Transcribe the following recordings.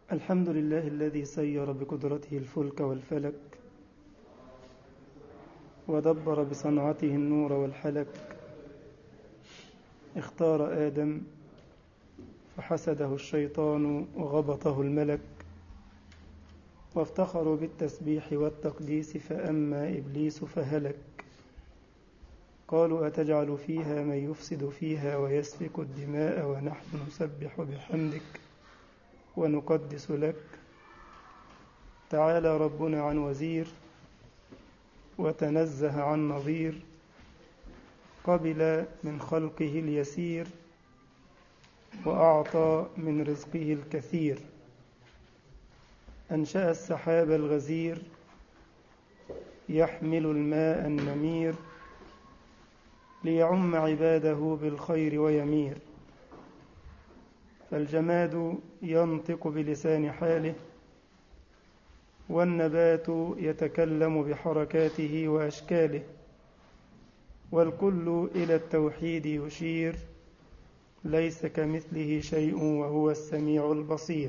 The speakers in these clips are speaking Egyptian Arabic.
الحمد لله الذي سير بقدرته الفلك والفلك ودبر بصنعته النور والحلك اختار آدم فحسده الشيطان وغبطه الملك وافتخروا بالتسبيح والتقديس فأما إبليس فهلك قالوا أتجعل فيها من يفسد فيها ويسفك الدماء ونحن نسبح بحمدك ونقدس لك تعالى ربنا عن وزير وتنزه عن نظير قبل من خلقه اليسير وأعطى من رزقه الكثير أنشأ السحاب الغزير يحمل الماء النمير ليعم عباده بالخير ويمير فالجماد ينطق بلسان حاله والنبات يتكلم بحركاته واشكاله والكل الى التوحيد يشير ليس كمثله شيء وهو السميع البصير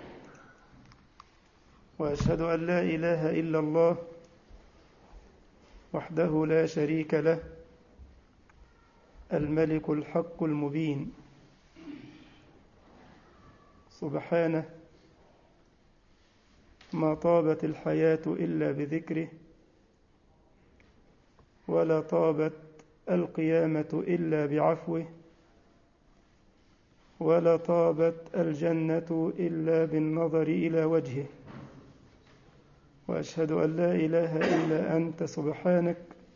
واشهد ان لا اله الا الله وحده لا شريك له الملك الحق المبين سبحانه ما طابت الحياة إلا بذكره ولا طابت القيامة إلا بعفوه ولا طابت الجنة إلا بالنظر إلى وجهه وأشهد أن لا إله إلا أنت سبحانك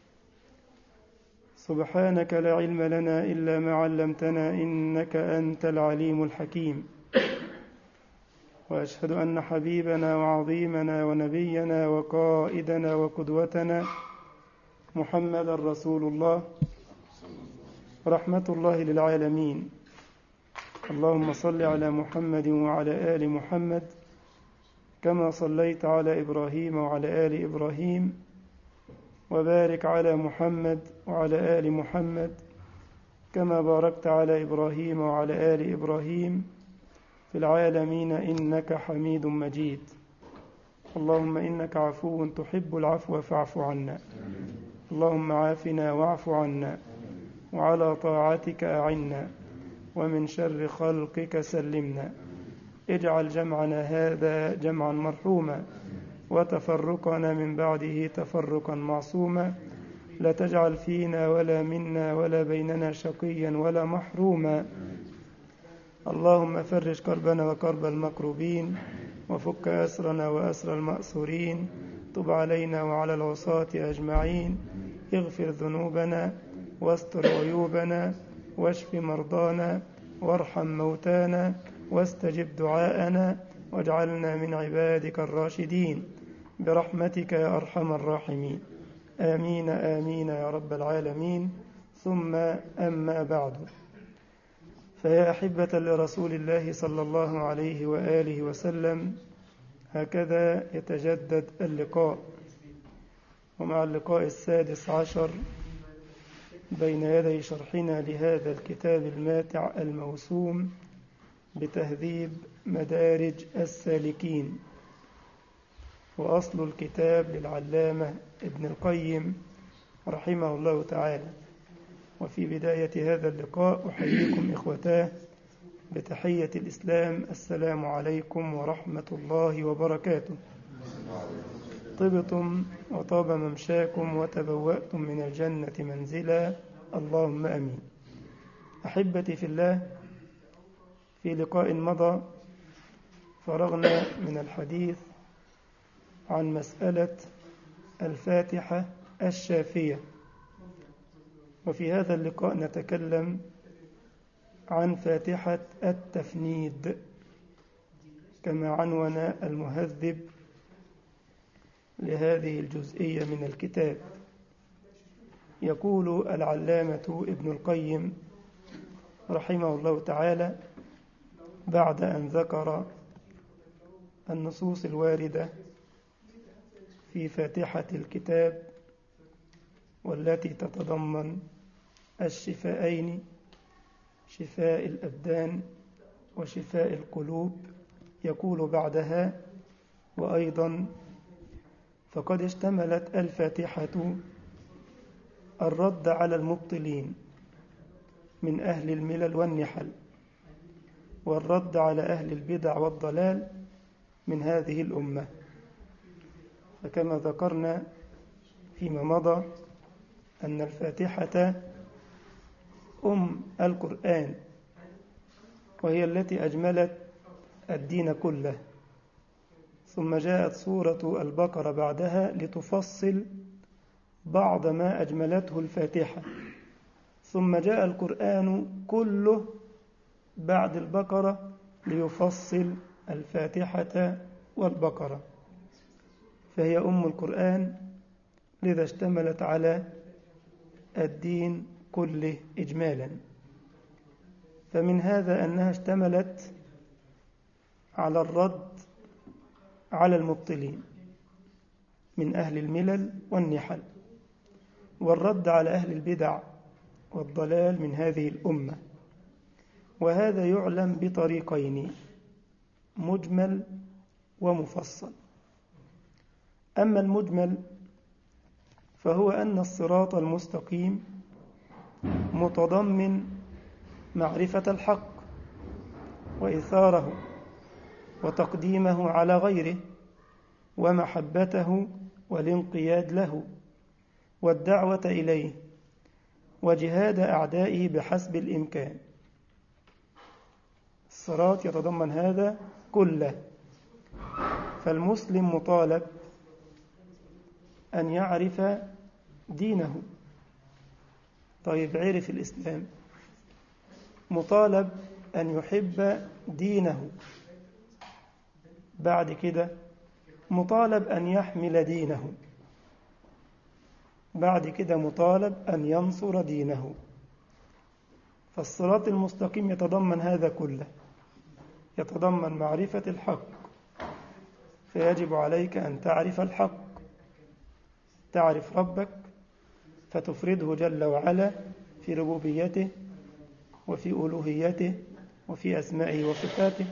سبحانك لا علم لنا إلا ما علمتنا إنك أنت العليم الحكيم واشهد ان حبيبنا وعظيمنا ونبينا وقائدنا وقدوتنا محمدا رسول الله رحمه الله للعالمين اللهم صل على محمد وعلى ال محمد كما صليت على ابراهيم وعلى ال ابراهيم وبارك على محمد وعلى ال محمد كما باركت على ابراهيم وعلى ال ابراهيم في العالمين إنك حميد مجيد اللهم إنك عفو تحب العفو فاعف عنا اللهم عافنا واعف عنا وعلى طاعتك أعنا ومن شر خلقك سلمنا اجعل جمعنا هذا جمعا مرحوما وتفرقنا من بعده تفرقا معصوما لا تجعل فينا ولا منا ولا بيننا شقيا ولا محروما اللهم فرج كربنا وكرب المكروبين وفك أسرنا وأسر المأسورين تب علينا وعلى العصاة أجمعين اغفر ذنوبنا واستر عيوبنا واشف مرضانا وارحم موتانا واستجب دعاءنا واجعلنا من عبادك الراشدين برحمتك يا أرحم الراحمين آمين آمين يا رب العالمين ثم أما بعد فيا أحبة لرسول الله صلى الله عليه وآله وسلم هكذا يتجدد اللقاء ومع اللقاء السادس عشر بين يدي شرحنا لهذا الكتاب الماتع الموسوم بتهذيب مدارج السالكين وأصل الكتاب للعلامة ابن القيم رحمه الله تعالى وفي بداية هذا اللقاء أحييكم إخوتاه بتحية الإسلام السلام عليكم ورحمة الله وبركاته طبتم وطاب ممشاكم وتبوأتم من الجنة منزلا اللهم أمين أحبتي في الله في لقاء مضى فرغنا من الحديث عن مسألة الفاتحة الشافية وفي هذا اللقاء نتكلم عن فاتحة التفنيد كما عنون المهذب لهذه الجزئية من الكتاب يقول العلامة ابن القيم رحمه الله تعالى بعد أن ذكر النصوص الواردة في فاتحة الكتاب والتي تتضمن الشفاءين شفاء الأبدان وشفاء القلوب يقول بعدها وأيضا فقد اشتملت الفاتحة الرد على المبطلين من أهل الملل والنحل والرد على أهل البدع والضلال من هذه الأمة فكما ذكرنا فيما مضى أن الفاتحة أم القرآن وهي التي أجملت الدين كله ثم جاءت سورة البقرة بعدها لتفصل بعض ما أجملته الفاتحة ثم جاء القرآن كله بعد البقرة ليفصل الفاتحة والبقرة فهي أم القرآن لذا اشتملت على الدين كله إجمالا فمن هذا أنها اشتملت على الرد على المبطلين من أهل الملل والنحل والرد على أهل البدع والضلال من هذه الأمة وهذا يعلم بطريقين مجمل ومفصل أما المجمل فهو أن الصراط المستقيم متضمن معرفة الحق وإثاره وتقديمه على غيره ومحبته والانقياد له والدعوة إليه وجهاد أعدائه بحسب الإمكان الصراط يتضمن هذا كله فالمسلم مطالب أن يعرف دينه طيب عرف الإسلام مطالب أن يحب دينه بعد كده مطالب أن يحمل دينه بعد كده مطالب أن ينصر دينه فالصراط المستقيم يتضمن هذا كله يتضمن معرفة الحق فيجب عليك أن تعرف الحق تعرف ربك فتفرده جل وعلا في ربوبيته وفي ألوهيته وفي أسمائه وصفاته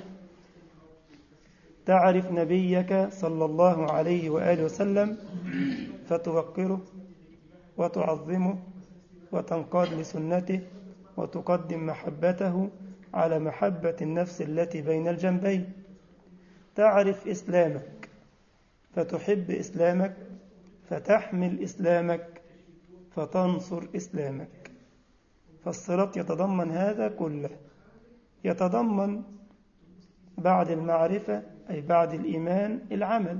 تعرف نبيك صلى الله عليه وآله وسلم فتوقره وتعظمه وتنقاد لسنته وتقدم محبته على محبة النفس التي بين الجنبين تعرف إسلامك فتحب إسلامك فتحمل إسلامك فتنصر إسلامك فالصراط يتضمن هذا كله يتضمن بعد المعرفة أي بعد الإيمان العمل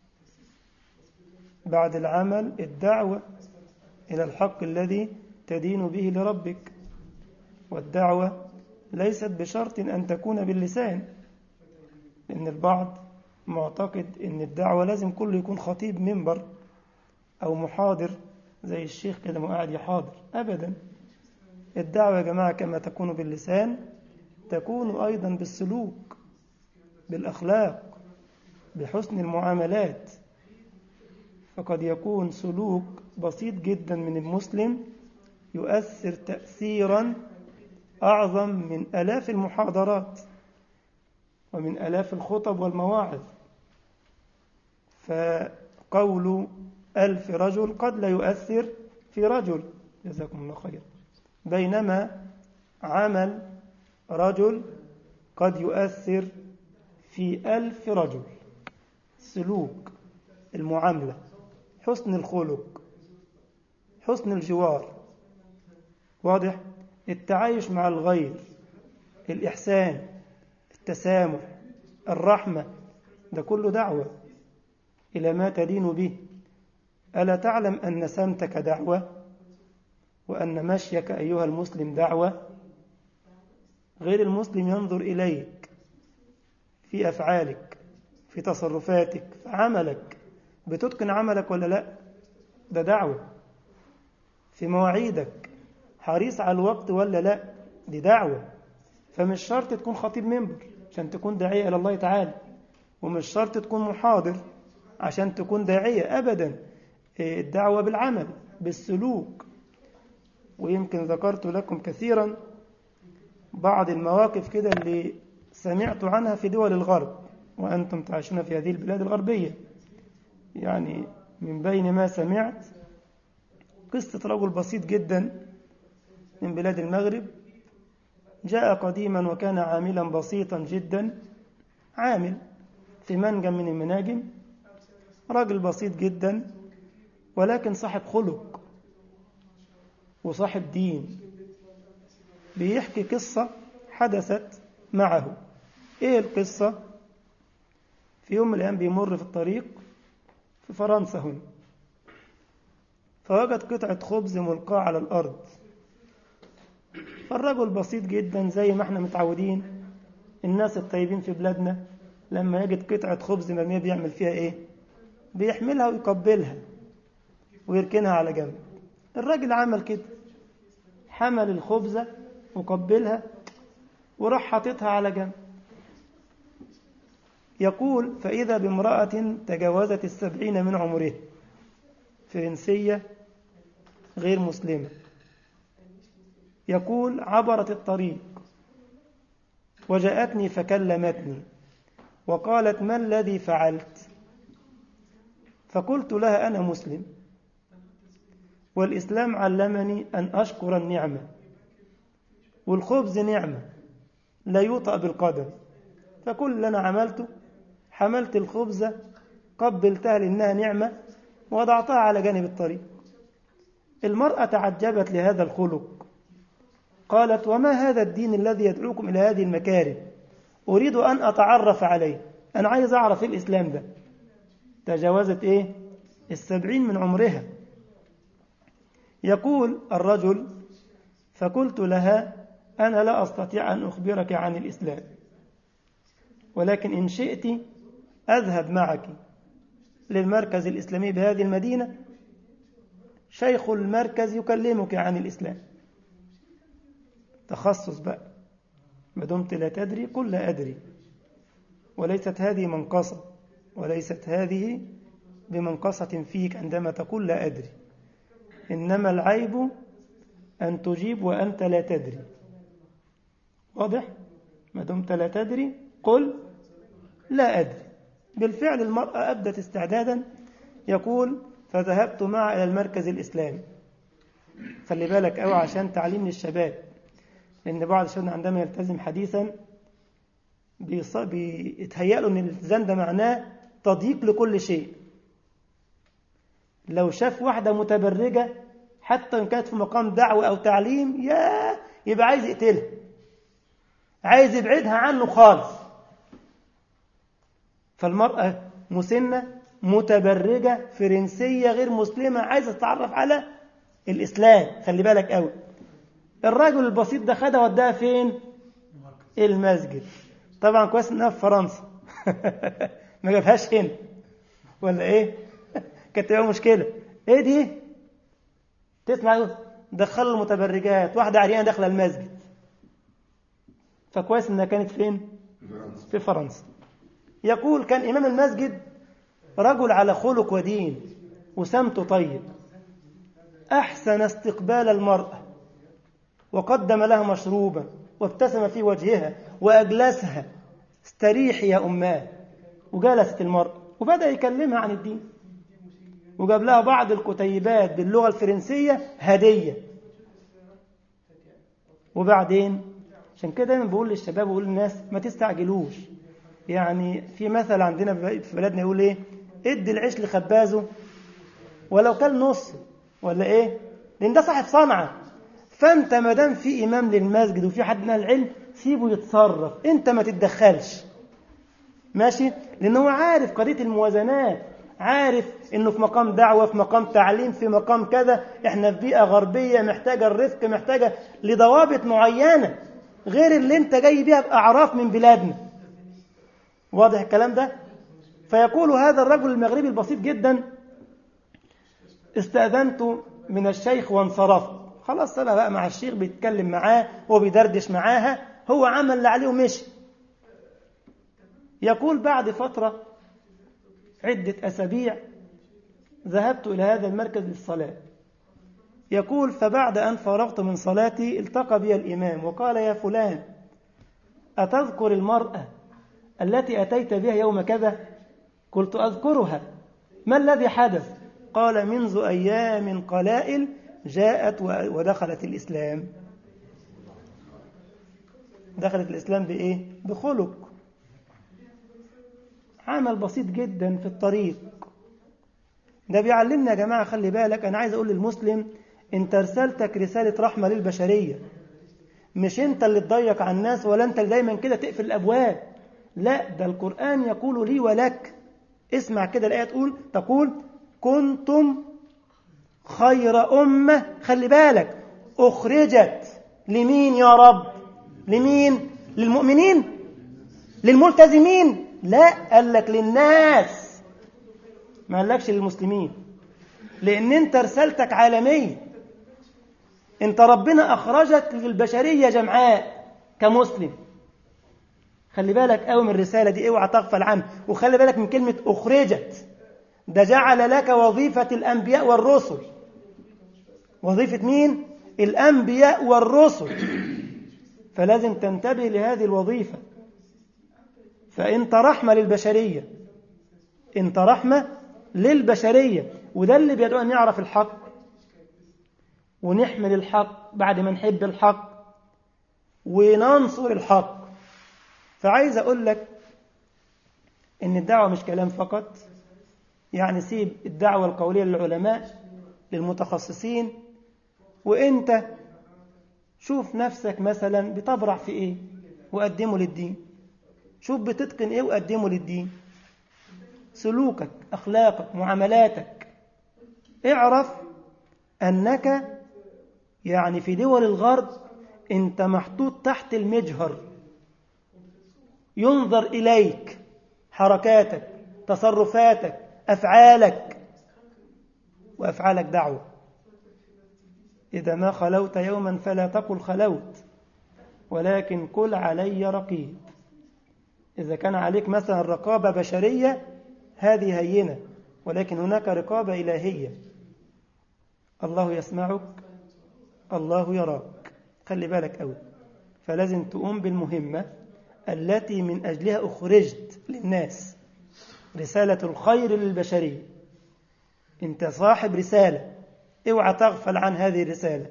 بعد العمل الدعوة إلى الحق الذي تدين به لربك والدعوة ليست بشرط أن تكون باللسان لأن البعض معتقد أن الدعوة لازم كله يكون خطيب منبر أو محاضر زي الشيخ كده ما قاعد يحاضر أبدا الدعوة يا جماعة كما تكون باللسان تكون أيضا بالسلوك بالأخلاق بحسن المعاملات فقد يكون سلوك بسيط جدا من المسلم يؤثر تأثيرا أعظم من ألاف المحاضرات ومن ألاف الخطب والمواعظ فقول ألف رجل قد لا يؤثر في رجل جزاكم الله خير بينما عمل رجل قد يؤثر في ألف رجل سلوك المعاملة حسن الخلق حسن الجوار واضح التعايش مع الغير الإحسان التسامح الرحمة ده كله دعوة إلى ما تدين به ألا تعلم أن سمتك دعوة وأن مشيك أيها المسلم دعوة غير المسلم ينظر إليك في أفعالك في تصرفاتك في عملك بتتقن عملك ولا لا ده دعوة في مواعيدك حريص على الوقت ولا لا دي دعوة فمش شرط تكون خطيب منبر عشان تكون داعية إلى الله تعالى ومش شرط تكون محاضر عشان تكون داعية أبدا الدعوة بالعمل بالسلوك ويمكن ذكرت لكم كثيرا بعض المواقف كده اللي سمعت عنها في دول الغرب وأنتم تعيشون في هذه البلاد الغربية يعني من بين ما سمعت قصة رجل بسيط جدا من بلاد المغرب جاء قديما وكان عاملا بسيطا جدا عامل في منجم من المناجم راجل بسيط جدا ولكن صاحب خلق وصاحب دين بيحكي قصة حدثت معه ايه القصة في يوم من الايام بيمر في الطريق في فرنسا هنا فوجد قطعة خبز ملقاة على الأرض فالرجل بسيط جدا زي ما احنا متعودين الناس الطيبين في بلادنا لما يجد قطعة خبز مرمية بيعمل فيها ايه بيحملها ويقبلها ويركنها على جنب الراجل عمل كده حمل الخبزة وقبلها وراح حاططها على جنب يقول فإذا بامرأة تجاوزت السبعين من عمره فرنسية غير مسلمة يقول عبرت الطريق وجاءتني فكلمتني وقالت ما الذي فعلت فقلت لها أنا مسلم والإسلام علمني أن أشكر النعمة والخبز نعمة لا يوطأ بالقدم فكل اللي أنا عملته حملت الخبزة قبلتها لأنها نعمة ووضعتها على جانب الطريق المرأة تعجبت لهذا الخلق قالت وما هذا الدين الذي يدعوكم إلى هذه المكارم أريد أن أتعرف عليه أنا عايز أعرف إيه الإسلام ده تجاوزت إيه السبعين من عمرها يقول الرجل فقلت لها أنا لا أستطيع أن أخبرك عن الإسلام ولكن إن شئت أذهب معك للمركز الإسلامي بهذه المدينة شيخ المركز يكلمك عن الإسلام تخصص بقى ما دمت لا تدري قل لا أدري وليست هذه منقصة وليست هذه بمنقصة فيك عندما تقول لا أدري إنما العيب أن تجيب وأنت لا تدري واضح؟ ما دمت لا تدري قل لا أدري بالفعل المرأة أبدت استعدادا يقول فذهبت معها إلى المركز الإسلامي خلي بالك أوي عشان تعليم للشباب لأن بعض الشباب عندما يلتزم حديثا بيتهيأ له أن الالتزام ده معناه تضييق لكل شيء لو شاف واحدة متبرجة حتى إن كانت في مقام دعوة أو تعليم يا يبقى عايز يقتلها عايز يبعدها عنه خالص فالمرأة مسنة متبرجة فرنسية غير مسلمة عايزة تتعرف على الإسلام خلي بالك قوي الراجل البسيط ده خدها وداها فين المسجد طبعا كويس انها في فرنسا ما جابهاش هنا ولا ايه كانت تبقى مشكله ايه دي تسمع دخلوا المتبرجات واحده عريانه داخله المسجد فكويس انها كانت فين في فرنسا يقول كان امام المسجد رجل على خلق ودين وسمته طيب احسن استقبال المراه وقدم لها مشروبا وابتسم في وجهها وأجلسها استريحي يا أماه وجلست المرأة وبدأ يكلمها عن الدين وجاب لها بعض الكتيبات باللغة الفرنسية هدية وبعدين عشان كده دايما بقول للشباب وبقول للناس ما تستعجلوش يعني في مثل عندنا في بلادنا يقول ايه ادي العيش لخبازه ولو كان نص ولا ايه لان ده صاحب صنعه فانت ما دام في امام للمسجد وفي حد من العلم سيبه يتصرف انت ما تتدخلش ماشي لان هو عارف قضيه الموازنات عارف انه في مقام دعوه في مقام تعليم في مقام كذا احنا في بيئه غربيه محتاجه الرفق محتاجه لضوابط معينه غير اللي انت جاي بيها باعراف من بلادنا واضح الكلام ده فيقول هذا الرجل المغربي البسيط جدا استاذنت من الشيخ وانصرفت خلاص طلع بقى مع الشيخ بيتكلم معاه وبيدردش معاها هو عمل اللي عليه ومشي يقول بعد فترة عدة أسابيع ذهبت إلى هذا المركز للصلاة يقول فبعد أن فرغت من صلاتي التقى بي الإمام وقال يا فلان أتذكر المرأة التي أتيت بها يوم كذا قلت أذكرها ما الذي حدث قال منذ أيام قلائل جاءت ودخلت الإسلام دخلت الإسلام بإيه؟ بخلق عمل بسيط جدا في الطريق ده بيعلمنا يا جماعة خلي بالك أنا عايز أقول للمسلم أنت رسالتك رسالة رحمة للبشرية مش أنت اللي تضيق على الناس ولا أنت اللي دايما كده تقفل الأبواب لا ده القرآن يقول لي ولك اسمع كده الآية تقول تقول كنتم خير أمة خلي بالك أخرجت لمين يا رب لمين للمؤمنين للملتزمين لا قال لك للناس ما قالكش للمسلمين لأن أنت رسالتك عالمية أنت ربنا أخرجك للبشرية جمعاء كمسلم خلي بالك قوي من الرسالة دي اوعى تغفل عنها وخلي بالك من كلمة أخرجت ده جعل لك وظيفة الأنبياء والرسل وظيفة مين؟ الأنبياء والرسل فلازم تنتبه لهذه الوظيفة فأنت رحمة للبشرية أنت رحمة للبشرية وده اللي بيدعو أن يعرف الحق ونحمل الحق بعد ما نحب الحق وننصر الحق فعايز أقول لك إن الدعوة مش كلام فقط يعني سيب الدعوة القولية للعلماء للمتخصصين وإنت شوف نفسك مثلا بتبرع في إيه وقدمه للدين شوف بتتقن إيه وقدمه للدين سلوكك أخلاقك معاملاتك اعرف أنك يعني في دول الغرب أنت محطوط تحت المجهر ينظر إليك حركاتك تصرفاتك أفعالك وأفعالك دعوة إذا ما خلوت يوما فلا تقل خلوت ولكن قل علي رقيب إذا كان عليك مثلا رقابة بشرية هذه هينة ولكن هناك رقابة إلهية الله يسمعك الله يراك خلي بالك أوي فلازم تقوم بالمهمة التي من أجلها أخرجت للناس رسالة الخير للبشرية أنت صاحب رسالة اوعى تغفل عن هذه الرسالة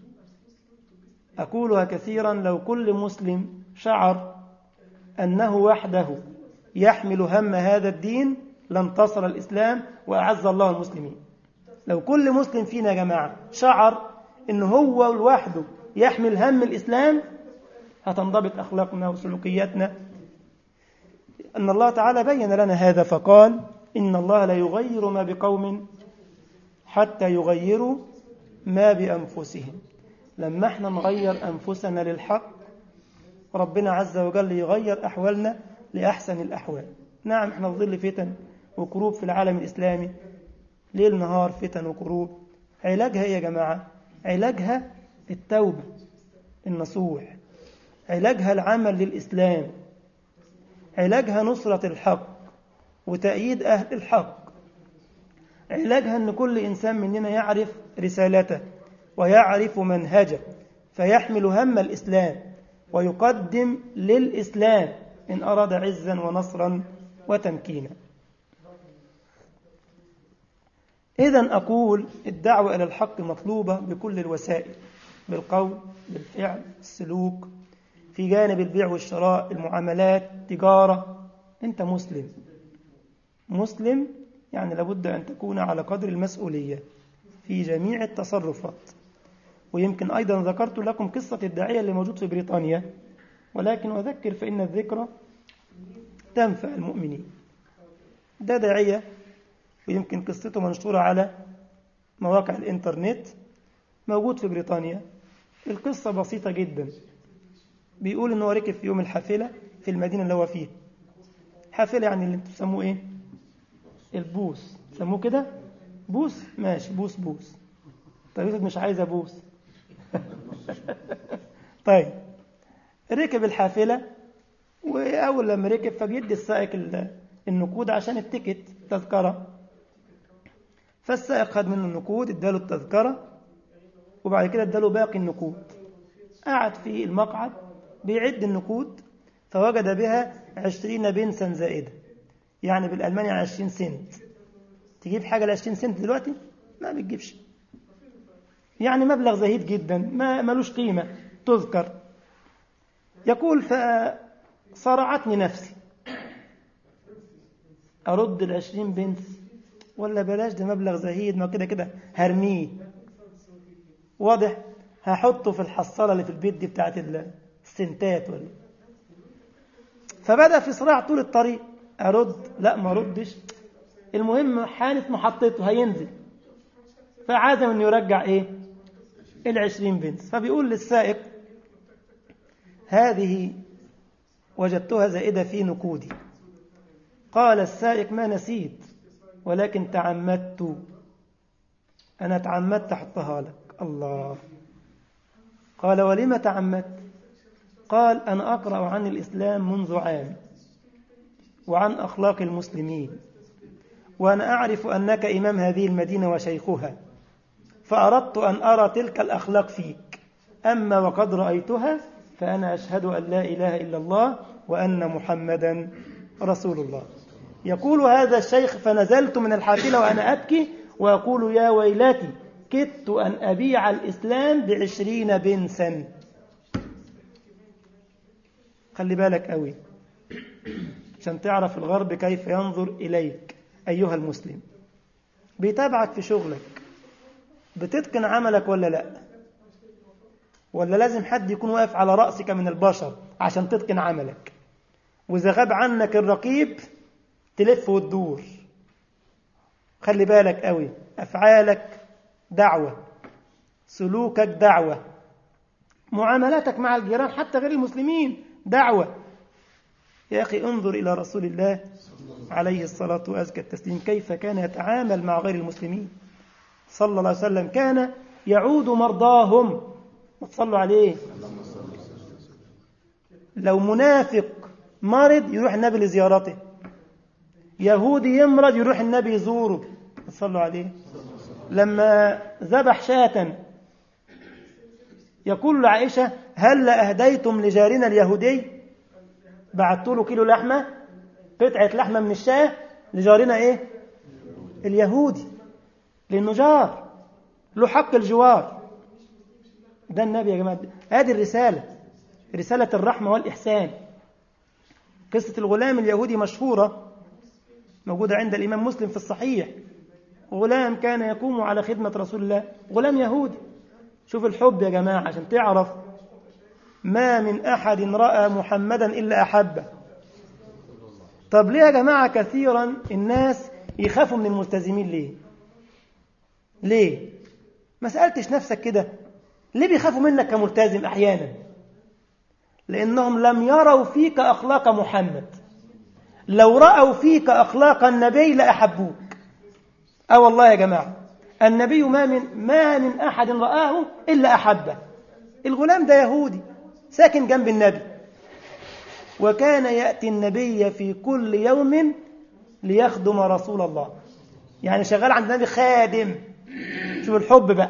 أقولها كثيرا لو كل مسلم شعر أنه وحده يحمل هم هذا الدين لانتصر الإسلام وأعز الله المسلمين لو كل مسلم فينا يا جماعة شعر أنه هو لوحده يحمل هم الإسلام هتنضبط أخلاقنا وسلوكياتنا أن الله تعالى بين لنا هذا فقال إن الله لا يغير ما بقوم حتى يغيروا ما بأنفسهم لما احنا نغير أنفسنا للحق ربنا عز وجل يغير أحوالنا لأحسن الأحوال نعم احنا في ظل فتن وكروب في العالم الإسلامي ليل نهار فتن وكروب علاجها ايه يا جماعة علاجها التوبة النصوح علاجها العمل للإسلام علاجها نصرة الحق وتأييد أهل الحق علاجها أن كل إنسان مننا يعرف رسالته ويعرف منهجه فيحمل هم الإسلام ويقدم للإسلام إن أراد عزا ونصرا وتمكينا إذا أقول الدعوة إلى الحق مطلوبة بكل الوسائل بالقول بالفعل السلوك في جانب البيع والشراء المعاملات تجارة أنت مسلم مسلم يعني لابد أن تكون على قدر المسؤولية في جميع التصرفات ويمكن أيضا ذكرت لكم قصة الداعية اللي موجود في بريطانيا ولكن أذكر فإن الذكرى تنفع المؤمنين ده داعية ويمكن قصته منشورة على مواقع الإنترنت موجود في بريطانيا القصة بسيطة جدا بيقول إنه ركب في يوم الحافلة في المدينة اللي هو فيها حافلة يعني اللي انتوا بتسموه إيه البوس سموه كده بوس ماشي بوس بوس طيب افرض مش عايز ابوس طيب ركب الحافلة وأول لما ركب فبيدي السائق النقود عشان التيكت تذكرة فالسائق خد منه النقود اداله التذكرة وبعد كده اداله باقي النقود قعد في المقعد بيعد النقود فوجد بها عشرين بنسا زائدة يعني بالألماني عشرين سنت تجيب حاجة لعشرين سنت دلوقتي ما بتجيبش يعني مبلغ زهيد جدا ما ملوش قيمة تذكر يقول فصرعتني نفسي أرد العشرين بنت ولا بلاش ده مبلغ زهيد ما كده كده هرميه واضح هحطه في الحصالة اللي في البيت دي بتاعت السنتات ولا فبدأ في صراع طول الطريق أرد لا ما ردش المهم حانت محطته هينزل فعزم انه يرجع ايه العشرين بنت فبيقول للسائق هذه وجدتها زائدة في نقودي قال السائق ما نسيت ولكن تعمدت أنا تعمدت أحطها لك الله قال ولم تعمدت قال أنا أقرأ عن الإسلام منذ عام وعن أخلاق المسلمين وأنا أعرف أنك إمام هذه المدينة وشيخها فأردت أن أرى تلك الأخلاق فيك أما وقد رأيتها فأنا أشهد أن لا إله إلا الله وأن محمدا رسول الله يقول هذا الشيخ فنزلت من الحافلة وأنا أبكي وأقول يا ويلتي كدت أن أبيع الإسلام بعشرين بنسا خلي بالك قوي عشان تعرف الغرب كيف ينظر إليك أيها المسلم بيتابعك في شغلك بتتقن عملك ولا لا ولا لازم حد يكون واقف على رأسك من البشر عشان تتقن عملك وإذا غاب عنك الرقيب تلف وتدور خلي بالك قوي أفعالك دعوة سلوكك دعوة معاملاتك مع الجيران حتى غير المسلمين دعوة يا أخي انظر إلى رسول الله عليه الصلاة وأزكى التسليم كيف كان يتعامل مع غير المسلمين صلى الله عليه وسلم كان يعود مرضاهم ما تصلوا عليه لو منافق مرض يروح النبي لزيارته يهودي يمرض يروح النبي يزوره صلوا عليه لما ذبح شاة يقول لعائشة هل أهديتم لجارنا اليهودي بعثت له كيلو لحمة قطعة لحمة من الشاة لجارنا إيه اليهودي لأنه جار له حق الجوار ده النبي يا جماعة هذه الرسالة رسالة الرحمة والإحسان قصة الغلام اليهودي مشهورة موجودة عند الإمام مسلم في الصحيح غلام كان يقوم على خدمة رسول الله غلام يهودي شوف الحب يا جماعة عشان تعرف ما من أحد رأى محمدا إلا أحبه طب ليه يا جماعة كثيرا الناس يخافوا من الملتزمين ليه ليه ما سألتش نفسك كده ليه بيخافوا منك كملتزم أحيانا لأنهم لم يروا فيك أخلاق محمد لو رأوا فيك أخلاق النبي لأحبوك أه والله يا جماعة النبي ما من ما من أحد رآه إلا أحبه الغلام ده يهودي ساكن جنب النبي وكان يأتي النبي في كل يوم ليخدم رسول الله يعني شغال عند النبي خادم شوف الحب بقى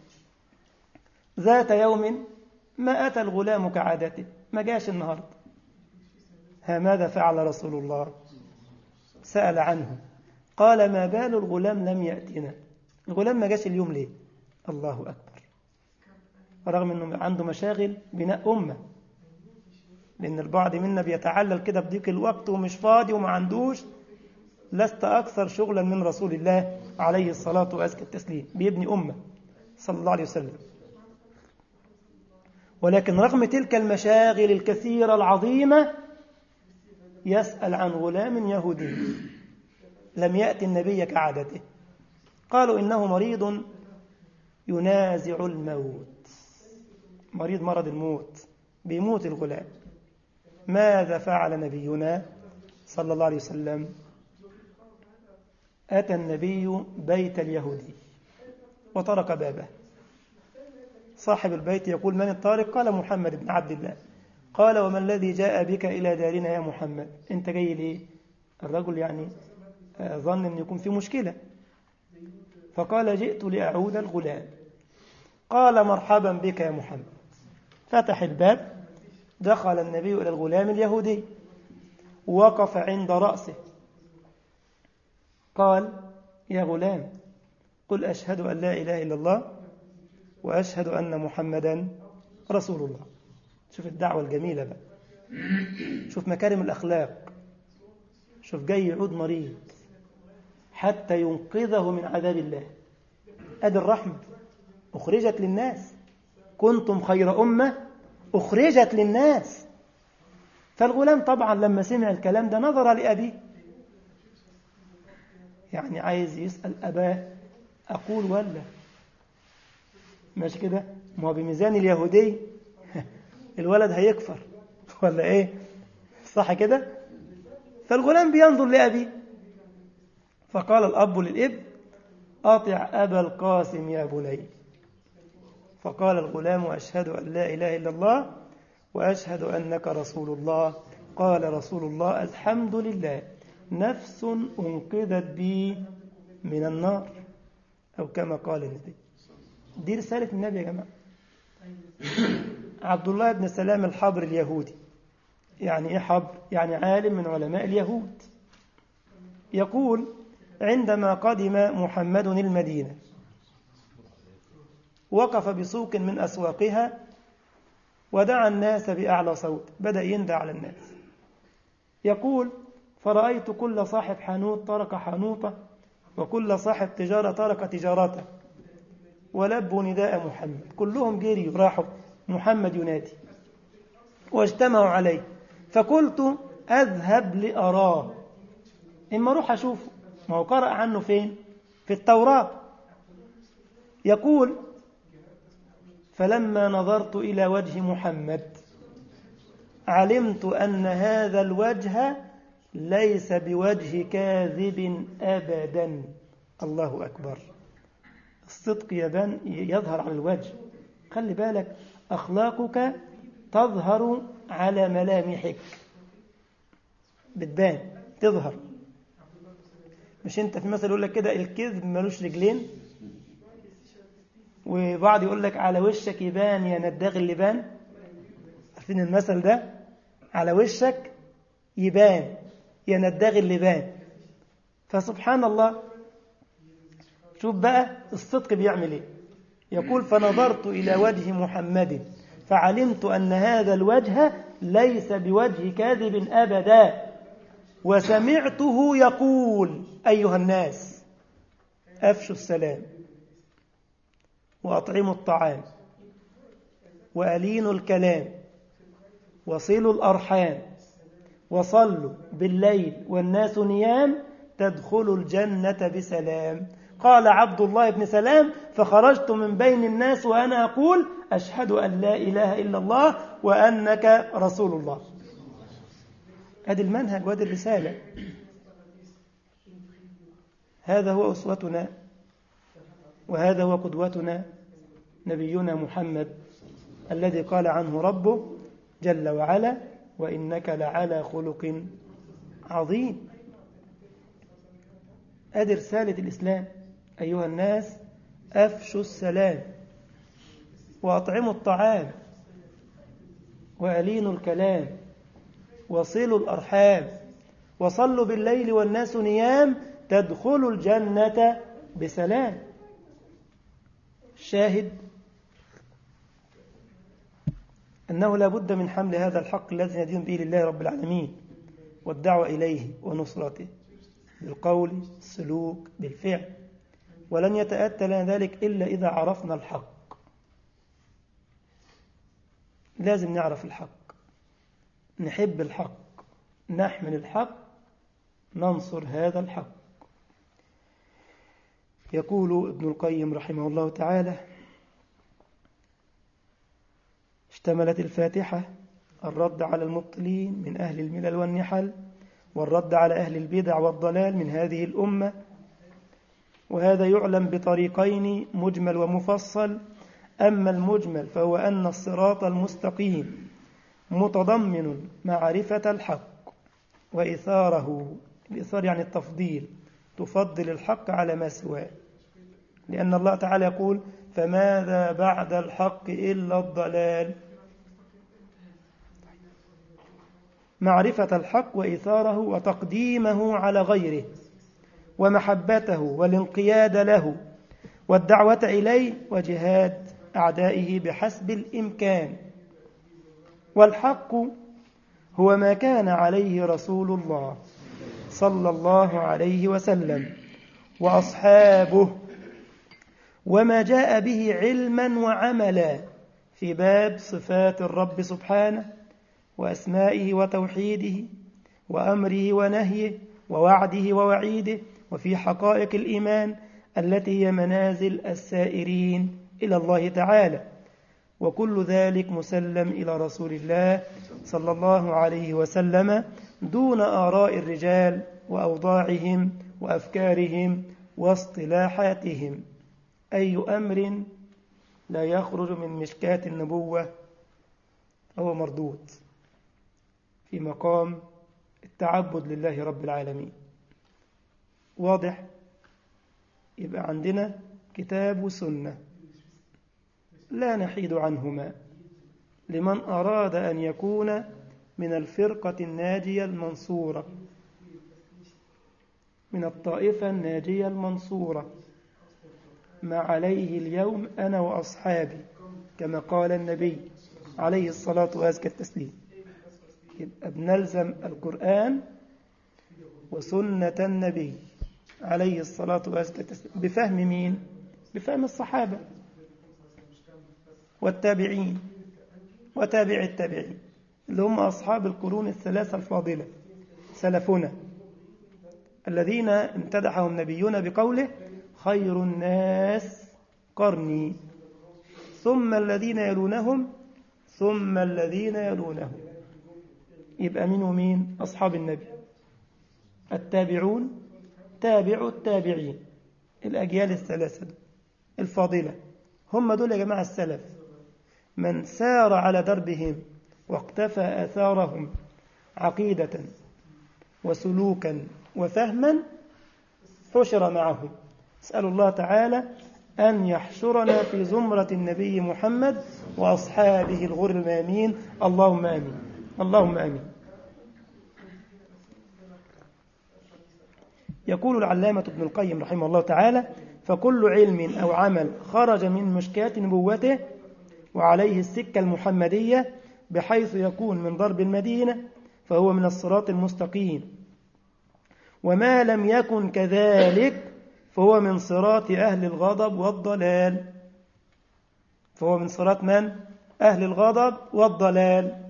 ذات يوم ما أتى الغلام كعادته ما جاش النهاردة ها ماذا فعل رسول الله سأل عنه قال ما بال الغلام لم يأتنا الغلام ما جاش اليوم ليه الله أكبر رغم أنه عنده مشاغل بناء أمة لأن البعض منا بيتعلل كده بضيق الوقت ومش فاضي وما عندوش لست أكثر شغلا من رسول الله عليه الصلاة وأزكى التسليم بيبني أمة صلى الله عليه وسلم ولكن رغم تلك المشاغل الكثيرة العظيمة يسأل عن غلام يهودي لم يأتي النبي كعادته قالوا إنه مريض ينازع الموت مريض مرض الموت بيموت الغلام ماذا فعل نبينا صلى الله عليه وسلم أتى النبي بيت اليهودي وطرق بابه صاحب البيت يقول من الطارق قال محمد بن عبد الله قال وما الذي جاء بك إلى دارنا يا محمد أنت جاي ليه الرجل يعني ظن أن يكون في مشكلة فقال جئت لأعود الغلام قال مرحبا بك يا محمد فتح الباب دخل النبي إلى الغلام اليهودي وقف عند رأسه قال يا غلام قل أشهد أن لا إله إلا الله وأشهد أن محمدا رسول الله شوف الدعوة الجميلة بقى شوف مكارم الأخلاق شوف جاي يعود مريض حتى ينقذه من عذاب الله أدي الرحمة أخرجت للناس كنتم خير أمة أخرجت للناس فالغلام طبعا لما سمع الكلام ده نظر لأبيه يعني عايز يسأل أباه أقول ولا ماشي كده ما هو بميزان اليهودي الولد هيكفر ولا ايه صح كده فالغلام بينظر لأبيه فقال الأب للابن أطع أبا القاسم يا بني فقال الغلام أشهد أن لا إله إلا الله وأشهد أنك رسول الله قال رسول الله الحمد لله نفس أنقذت بي من النار أو كما قال النبي دي رسالة النبي يا جماعة عبد الله بن سلام الحبر اليهودي يعني إيه حبر؟ يعني عالم من علماء اليهود يقول عندما قدم محمد المدينة وقف بسوق من أسواقها ودعا الناس بأعلى صوت بدأ يندى على الناس يقول فرأيت كل صاحب حانوت ترك حانوته وكل صاحب تجارة ترك تجارته ولبوا نداء محمد كلهم جريوا راحوا محمد ينادي واجتمعوا عليه فقلت أذهب لأراه إما أروح أشوفه ما هو قرأ عنه فين في التوراة يقول فلما نظرت إلى وجه محمد علمت أن هذا الوجه ليس بوجه كاذب أبدا الله أكبر الصدق يبان يظهر على الوجه خلي بالك أخلاقك تظهر على ملامحك بتبان تظهر مش انت في مثل يقول لك كده الكذب ملوش رجلين وبعض يقول لك على وشك يبان يا نداغ اللبان عارفين المثل ده على وشك يبان يا نداغ اللبان فسبحان الله شوف بقى الصدق بيعمل ايه يقول فنظرت إلى وجه محمد فعلمت أن هذا الوجه ليس بوجه كاذب أبدا وسمعته يقول أيها الناس أفشوا السلام وأطعموا الطعام وألينوا الكلام وصلوا الأرحام وصلوا بالليل والناس نيام تدخلوا الجنة بسلام قال عبد الله بن سلام فخرجت من بين الناس وأنا أقول أشهد أن لا إله إلا الله وأنك رسول الله هذا المنهج وهذه الرسالة هذا هو أسوتنا وهذا هو قدوتنا نبينا محمد الذي قال عنه ربه جل وعلا وإنك لعلى خلق عظيم أدي رسالة الإسلام أيها الناس أفشوا السلام وأطعموا الطعام وألينوا الكلام وصلوا الأرحام وصلوا بالليل والناس نيام تدخلوا الجنة بسلام شاهد أنه لا بد من حمل هذا الحق الذي ندين به لله رب العالمين والدعوة إليه ونصرته بالقول السلوك بالفعل ولن يتأتى لنا ذلك إلا إذا عرفنا الحق لازم نعرف الحق نحب الحق نحمل الحق ننصر هذا الحق يقول ابن القيم رحمه الله تعالى اشتملت الفاتحة الرد على المبطلين من أهل الملل والنحل والرد على أهل البدع والضلال من هذه الأمة وهذا يعلم بطريقين مجمل ومفصل أما المجمل فهو أن الصراط المستقيم متضمن معرفة الحق وإثاره الإثار يعني التفضيل تفضل الحق على ما سواه لأن الله تعالى يقول فماذا بعد الحق إلا الضلال معرفة الحق وإيثاره وتقديمه على غيره ومحبته والانقياد له والدعوة إليه وجهاد أعدائه بحسب الإمكان والحق هو ما كان عليه رسول الله صلى الله عليه وسلم وأصحابه وما جاء به علما وعملا في باب صفات الرب سبحانه وأسمائه وتوحيده وأمره ونهيه ووعده ووعيده وفي حقائق الإيمان التي هي منازل السائرين إلى الله تعالى وكل ذلك مسلم إلى رسول الله صلى الله عليه وسلم دون آراء الرجال وأوضاعهم وأفكارهم واصطلاحاتهم أي أمر لا يخرج من مشكاة النبوة فهو مردود في مقام التعبد لله رب العالمين واضح يبقى عندنا كتاب وسنة لا نحيد عنهما لمن أراد أن يكون من الفرقة الناجية المنصورة من الطائفة الناجية المنصورة ما عليه اليوم أنا وأصحابي كما قال النبي عليه الصلاة وأزكى التسليم يبقى بنلزم القرآن وسنة النبي عليه الصلاة وأزكى التسليم بفهم مين؟ بفهم الصحابة والتابعين وتابع التابعين اللي هم أصحاب القرون الثلاثة الفاضلة سلفنا الذين امتدحهم نبينا بقوله خير الناس قرني ثم الذين يلونهم ثم الذين يلونهم يبقى مين ومين أصحاب النبي التابعون تابع التابعين الأجيال الثلاثة الفاضلة هم دول يا جماعة السلف من سار على دربهم واقتفى آثارهم عقيدة وسلوكا وفهما حشر معهم اسأل الله تعالى أن يحشرنا في زمرة النبي محمد وأصحابه الغر المامين اللهم آمين اللهم آمين يقول العلامة ابن القيم رحمه الله تعالى فكل علم أو عمل خرج من مشكاة نبوته وعليه السكة المحمدية بحيث يكون من ضرب المدينة فهو من الصراط المستقيم وما لم يكن كذلك فهو من صراط أهل الغضب والضلال فهو من صراط من؟ أهل الغضب والضلال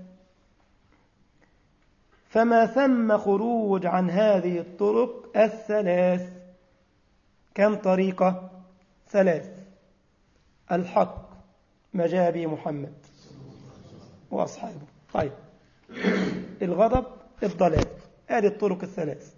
فما ثم خروج عن هذه الطرق الثلاث كم طريقة؟ ثلاث الحق ما جاء به محمد وأصحابه طيب الغضب الضلال هذه الطرق الثلاث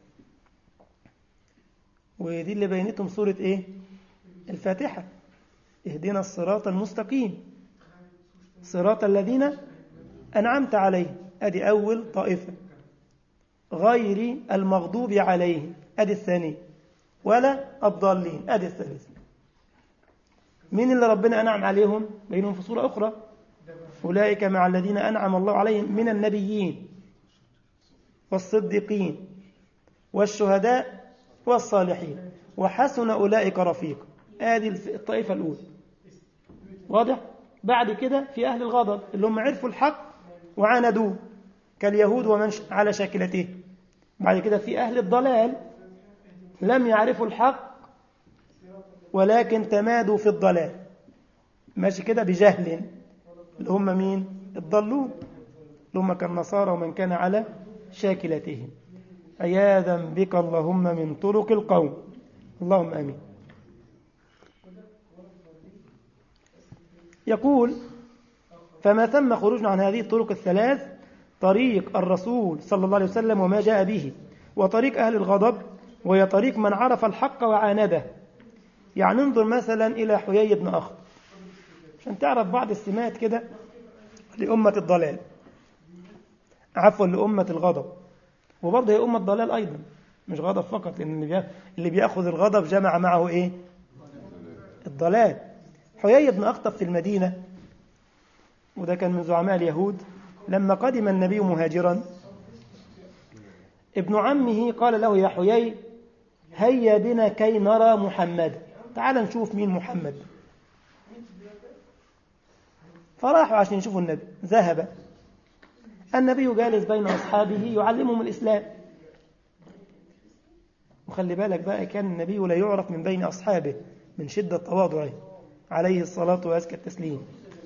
ودي اللي بينتهم سورة إيه؟ الفاتحة اهدنا الصراط المستقيم صراط الذين أنعمت عليهم أدي أول طائفة غير المغضوب عليهم أدي الثانية ولا الضالين أدي الثالثة مين اللي ربنا أنعم عليهم بينهم في سورة أخرى أولئك مع الذين أنعم الله عليهم من النبيين والصديقين والشهداء والصالحين وحسن أولئك رفيقا هذه الطائفة الأولى واضح بعد كده في أهل الغضب اللي هم عرفوا الحق وعاندوه كاليهود ومن على شاكلته بعد كده في أهل الضلال لم يعرفوا الحق ولكن تمادوا في الضلال ماشي كده بجهل اللي هم مين الضالون اللي هم كالنصارى ومن كان على شاكلتهم عياذا بك اللهم من طرق القوم اللهم امين يقول فما ثم خروج عن هذه الطرق الثلاث طريق الرسول صلى الله عليه وسلم وما جاء به وطريق أهل الغضب وهي طريق من عرف الحق وعانده يعني انظر مثلا إلى حيي بن أخطب عشان تعرف بعض السمات كده لأمة الضلال عفوا لأمة الغضب وبرضه هي أمة ضلال أيضا مش غضب فقط لأن اللي بيأخذ الغضب جمع معه إيه الضلال حيي بن أخطب في المدينة وده كان من زعماء اليهود لما قدم النبي مهاجرا ابن عمه قال له يا حيي هيا بنا كي نرى محمد تعال نشوف مين محمد فراحوا عشان يشوفوا النبي ذهب النبي جالس بين أصحابه يعلمهم الإسلام وخلي بالك بقى كان النبي لا يعرف من بين أصحابه من شدة تواضعه عليه الصلاة وأزكى التسليم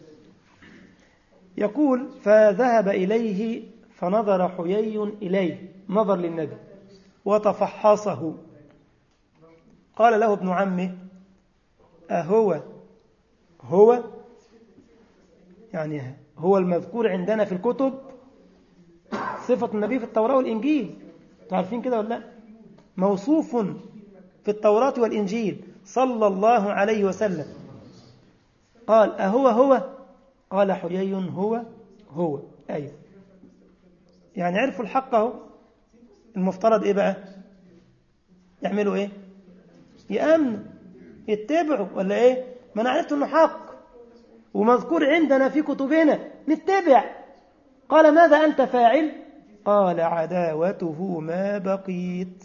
يقول فذهب إليه فنظر حيي إليه نظر للنبي وتفحصه قال له ابن عمه أهو هو يعني هو المذكور عندنا في الكتب صفة النبي في التوراة والإنجيل تعرفين كده ولا لا موصوف في التوراة والإنجيل صلى الله عليه وسلم قال أهو هو قال حيي هو هو أيوه يعني عرفوا الحق اهو المفترض إيه بقى يعملوا إيه يأمنوا يتبعوا ولا إيه ما أنا عرفت إنه حق ومذكور عندنا في كتبنا نتبع قال ماذا أنت فاعل قال عداوته ما بقيت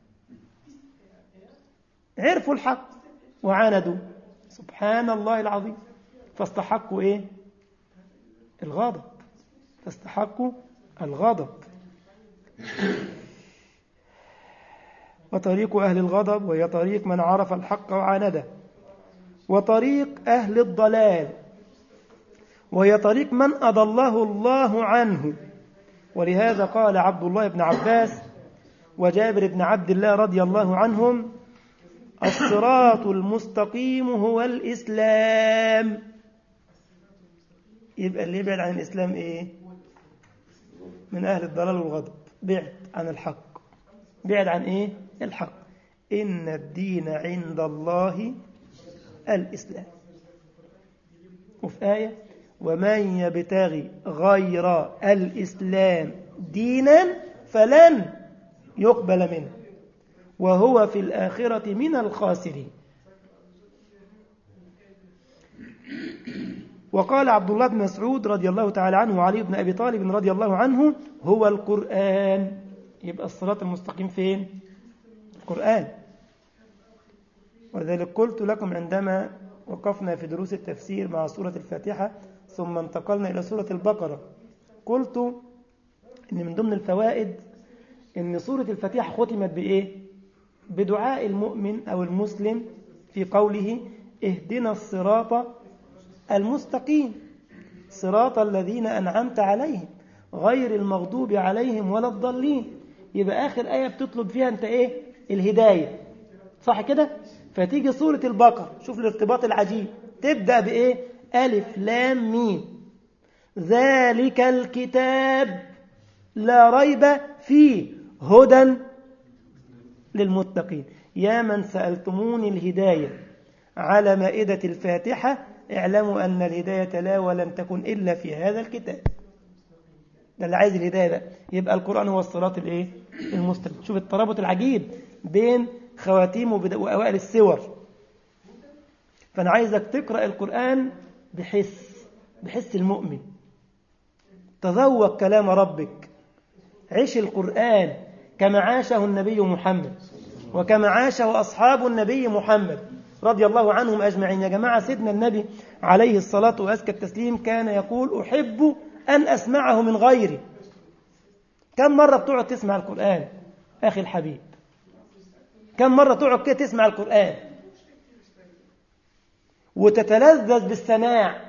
عرفوا الحق وعاندوا سبحان الله العظيم فاستحقوا ايه الغضب فاستحقوا الغضب وطريق أهل الغضب وهي طريق من عرف الحق وعانده وطريق أهل الضلال وهي طريق من أضله الله عنه ولهذا قال عبد الله بن عباس وجابر بن عبد الله رضي الله عنهم الصراط المستقيم هو الإسلام يبقى اللي يبعد عن الإسلام إيه من أهل الضلال والغضب بعد عن الحق بعد عن إيه الحق إن الدين عند الله الإسلام وفي آية ومن يبتغي غير الإسلام دينا فلن يقبل منه وهو في الآخرة من الخاسرين وقال عبد الله بن مسعود رضي الله تعالى عنه وعلي بن أبي طالب رضي الله عنه هو القرآن يبقى الصراط المستقيم فين القرآن ولذلك قلت لكم عندما وقفنا في دروس التفسير مع سورة الفاتحة ثم انتقلنا إلى سورة البقرة قلت إن من ضمن الفوائد إن سورة الفاتحة ختمت بإيه بدعاء المؤمن أو المسلم في قوله اهدنا الصراط المستقيم صراط الذين أنعمت عليهم غير المغضوب عليهم ولا الضالين يبقى آخر آية بتطلب فيها أنت إيه الهداية صح كده فتيجي سورة البقرة شوف الارتباط العجيب تبدأ بإيه ألف لام ميم ذلك الكتاب لا ريب فيه هدى للمتقين يا من سألتموني الهداية على مائدة الفاتحة اعلموا أن الهداية لا ولم تكن إلا في هذا الكتاب ده اللي عايز الهداية بقى يبقى القرآن هو الصراط الايه المستقيم شوف الترابط العجيب بين خواتيم وأوائل السور فأنا عايزك تقرأ القرآن بحس بحس المؤمن تذوق كلام ربك عيش القرآن كما عاشه النبي محمد وكما عاشه أصحاب النبي محمد رضي الله عنهم أجمعين يا جماعة سيدنا النبي عليه الصلاة وأزكى التسليم كان يقول أحب أن أسمعه من غيري كم مرة بتقعد تسمع القرآن أخي الحبيب كم مرة تقعد كده تسمع القرآن وتتلذذ بالسماع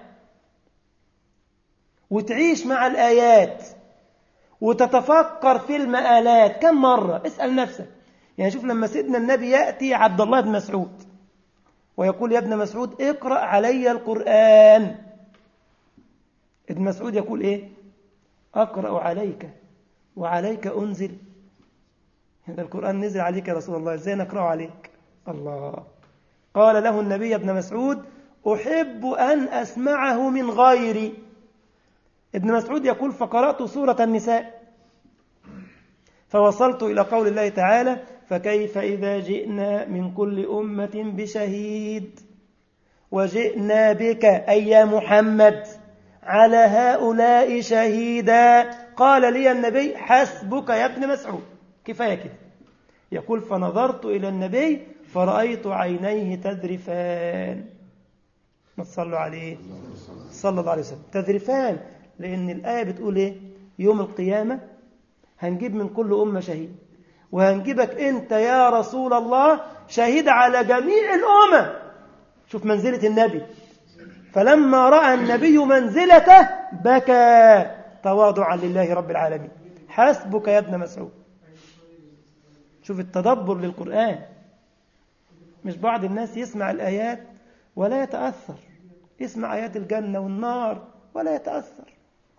وتعيش مع الآيات وتتفكر في المآلات كم مرة اسأل نفسك يعني شوف لما سيدنا النبي يأتي عبد الله بن مسعود ويقول يا ابن مسعود اقرأ علي القرآن ابن مسعود يقول ايه أقرأ عليك وعليك أنزل هذا القرآن نزل عليك يا رسول الله ازاي نقرأه عليك الله قال له النبي يا ابن مسعود أحب أن أسمعه من غيري ابن مسعود يقول فقرأت سورة النساء فوصلت إلى قول الله تعالى فكيف إذا جئنا من كل أمة بشهيد وجئنا بك أي يا محمد على هؤلاء شهيدا قال لي النبي حسبك يا ابن مسعود كفاية كده يقول فنظرت إلى النبي فرأيت عينيه تذرفان ما تصلوا عليه صلى الله عليه وسلم تذرفان لأن الآية بتقول إيه يوم القيامة هنجيب من كل أمة شهيد وهنجيبك أنت يا رسول الله شهيد على جميع الأمم شوف منزلة النبي فلما رأى النبي منزلته بكى تواضعا لله رب العالمين حسبك يا ابن مسعود شوف التدبر للقرآن مش بعض الناس يسمع الآيات ولا يتأثر يسمع آيات الجنة والنار ولا يتأثر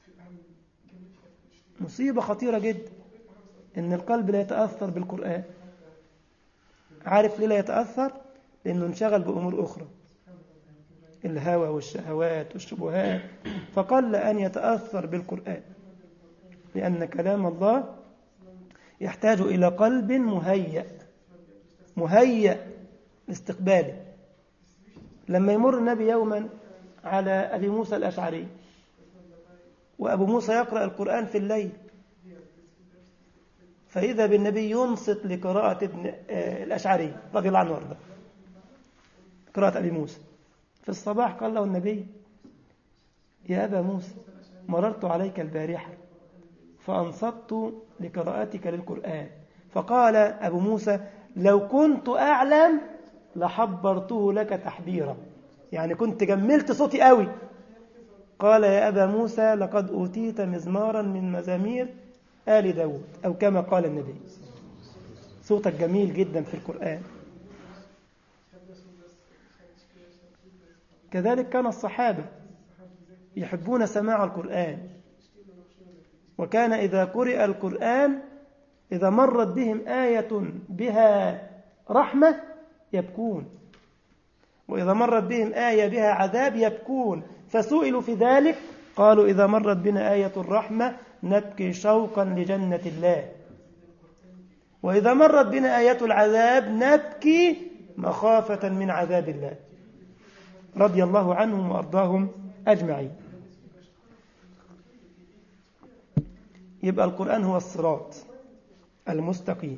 مصيبة خطيرة جدا إن القلب لا يتأثر بالقرآن عارف ليه لا يتأثر؟ لأنه انشغل بأمور أخرى الهوى والشهوات والشبهات فقل أن يتأثر بالقرآن لأن كلام الله يحتاج إلى قلب مهيأ مهيأ لاستقباله لما يمر النبي يوما على أبي موسى الأشعري وأبو موسى يقرأ القرآن في الليل فإذا بالنبي ينصت لقراءة ابن الأشعري رضي الله عنه وارضاه قراءة أبي موسى في الصباح قال له النبي يا أبا موسى مررت عليك البارحة فأنصت لقراءتك للقرآن فقال أبو موسى لو كنت أعلم لحبرته لك تحبيرا يعني كنت جملت صوتي قوي قال يا أبا موسى لقد أوتيت مزمارا من مزامير آل داود أو كما قال النبي صوتك جميل جدا في القرآن كذلك كان الصحابة يحبون سماع القرآن وكان إذا قرئ القرآن إذا مرت بهم آية بها رحمة يبكون وإذا مرت بهم آية بها عذاب يبكون فسئلوا في ذلك قالوا إذا مرت بنا آية الرحمة نبكي شوقا لجنة الله وإذا مرت بنا آية العذاب نبكي مخافة من عذاب الله رضي الله عنهم وأرضاهم أجمعين يبقى القرآن هو الصراط المستقيم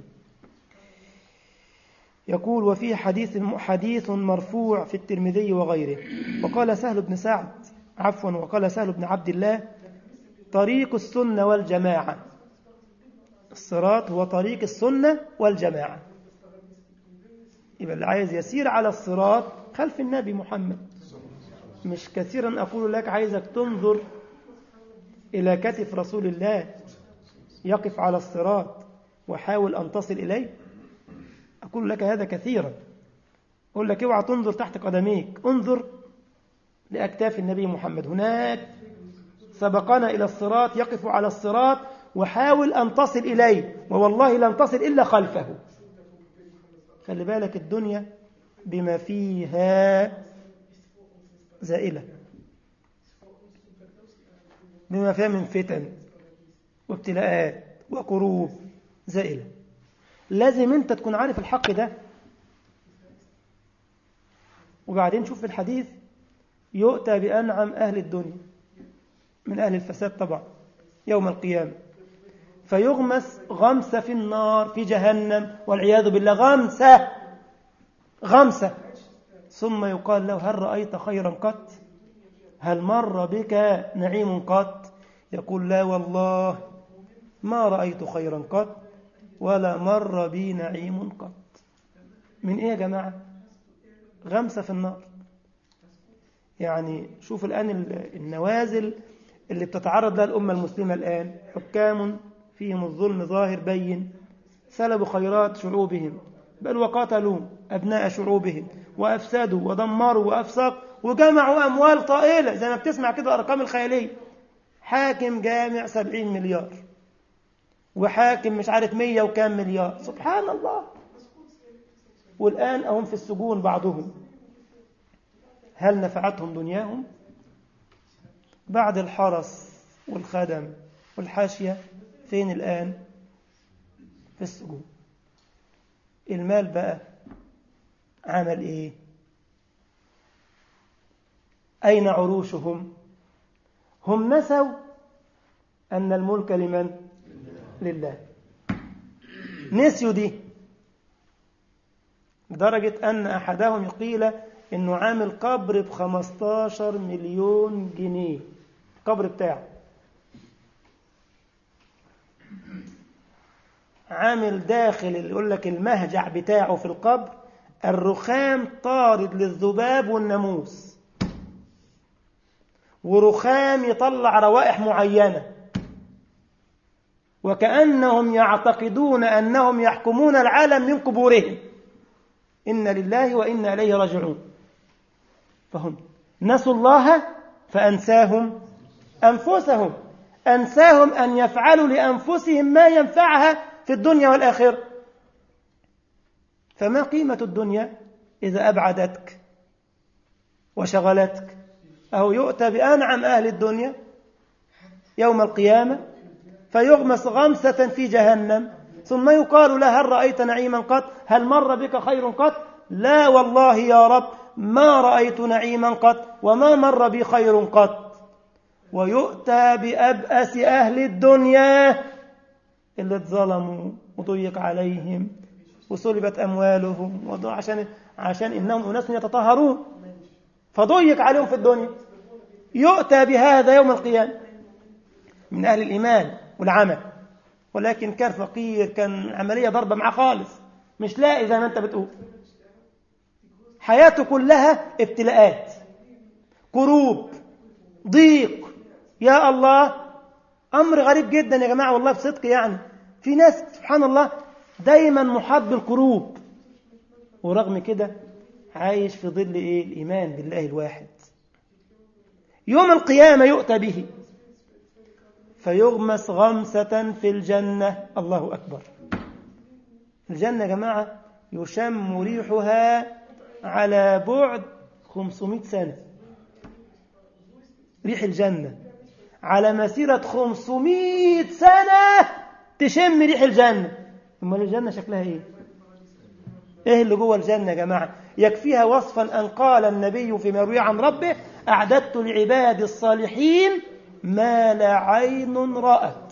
يقول وفيه حديث حديث مرفوع في الترمذي وغيره وقال سهل بن سعد عفوا وقال سهل بن عبد الله طريق السنة والجماعة الصراط هو طريق السنة والجماعة يبقى اللي عايز يسير على الصراط خلف النبي محمد مش كثيرا أقول لك عايزك تنظر إلى كتف رسول الله يقف على الصراط وحاول أن تصل إليه أقول لك هذا كثيرا أقول لك اوعى تنظر تحت قدميك انظر لأكتاف النبي محمد هناك سبقنا إلى الصراط يقف على الصراط وحاول أن تصل إليه ووالله لن تصل إلا خلفه خلي بالك الدنيا بما فيها زائلة بما فيها من فتن وابتلاءات وكروب زائلة لازم انت تكون عارف الحق ده وبعدين شوف في الحديث يؤتى بأنعم أهل الدنيا من أهل الفساد طبعا يوم القيامة فيغمس غمسة في النار في جهنم والعياذ بالله غمسة غمسة ثم يقال له هل رأيت خيرا قط هل مر بك نعيم قط يقول لا والله ما رأيت خيرا قط ولا مر بي نعيم قط من ايه يا جماعة غمسة في النار يعني شوف الآن النوازل اللي بتتعرض لها الأمة المسلمة الآن حكام فيهم الظلم ظاهر بين سلبوا خيرات شعوبهم بل وقاتلوا أبناء شعوبهم وأفسدوا ودمروا وأفسقوا وجمعوا أموال طائلة زي ما بتسمع كده الأرقام الخيالية حاكم جامع سبعين مليار وحاكم مش عارف مية وكام مليار سبحان الله والآن أهم في السجون بعضهم هل نفعتهم دنياهم بعد الحرس والخدم والحاشية فين الآن في السجون المال بقى عمل إيه أين عروشهم هم نسوا أن الملك لمن لله نسيوا دي لدرجة أن أحدهم قيل إنه عامل قبر ب 15 مليون جنيه القبر بتاعه عامل داخل اللي يقول لك المهجع بتاعه في القبر الرخام طارد للذباب والناموس ورخام يطلع روائح معينة وكأنهم يعتقدون أنهم يحكمون العالم من قبورهم إن لله وإنا إليه راجعون فهم نسوا الله فأنساهم أنفسهم أنساهم أن يفعلوا لأنفسهم ما ينفعها في الدنيا والآخرة فما قيمة الدنيا إذا أبعدتك وشغلتك أو يؤتى بأنعم أهل الدنيا يوم القيامة فيغمس غمسة في جهنم ثم يقال له هل رأيت نعيما قط هل مر بك خير قط لا والله يا رب ما رأيت نعيما قط وما مر بي خير قط ويؤتى بأبأس أهل الدنيا اللي اتظلموا وضيق عليهم وسلبت أموالهم عشان عشان إنهم أناس يتطهرون فضيق عليهم في الدنيا يؤتى بهذا يوم القيامة من أهل الإيمان والعمل ولكن كان فقير كان عملية ضربة معاه خالص مش لاقي زي ما أنت بتقول حياته كلها ابتلاءات كروب ضيق يا الله أمر غريب جدا يا جماعة والله بصدق يعني في ناس سبحان الله دايما محاط بالكروب ورغم كده عايش في ظل إيه الإيمان بالله الواحد يوم القيامة يؤتى به فيغمس غمسة في الجنة الله أكبر الجنة يا جماعة يشم ريحها على بعد 500 سنة ريح الجنة على مسيرة 500 سنة تشم ريح الجنة أمال الجنة شكلها إيه؟ إيه اللي جوه الجنة يا جماعة؟ يكفيها وصفا أن قال النبي فيما يروي عن ربه أعددت لعباد الصالحين ما لا عين رأت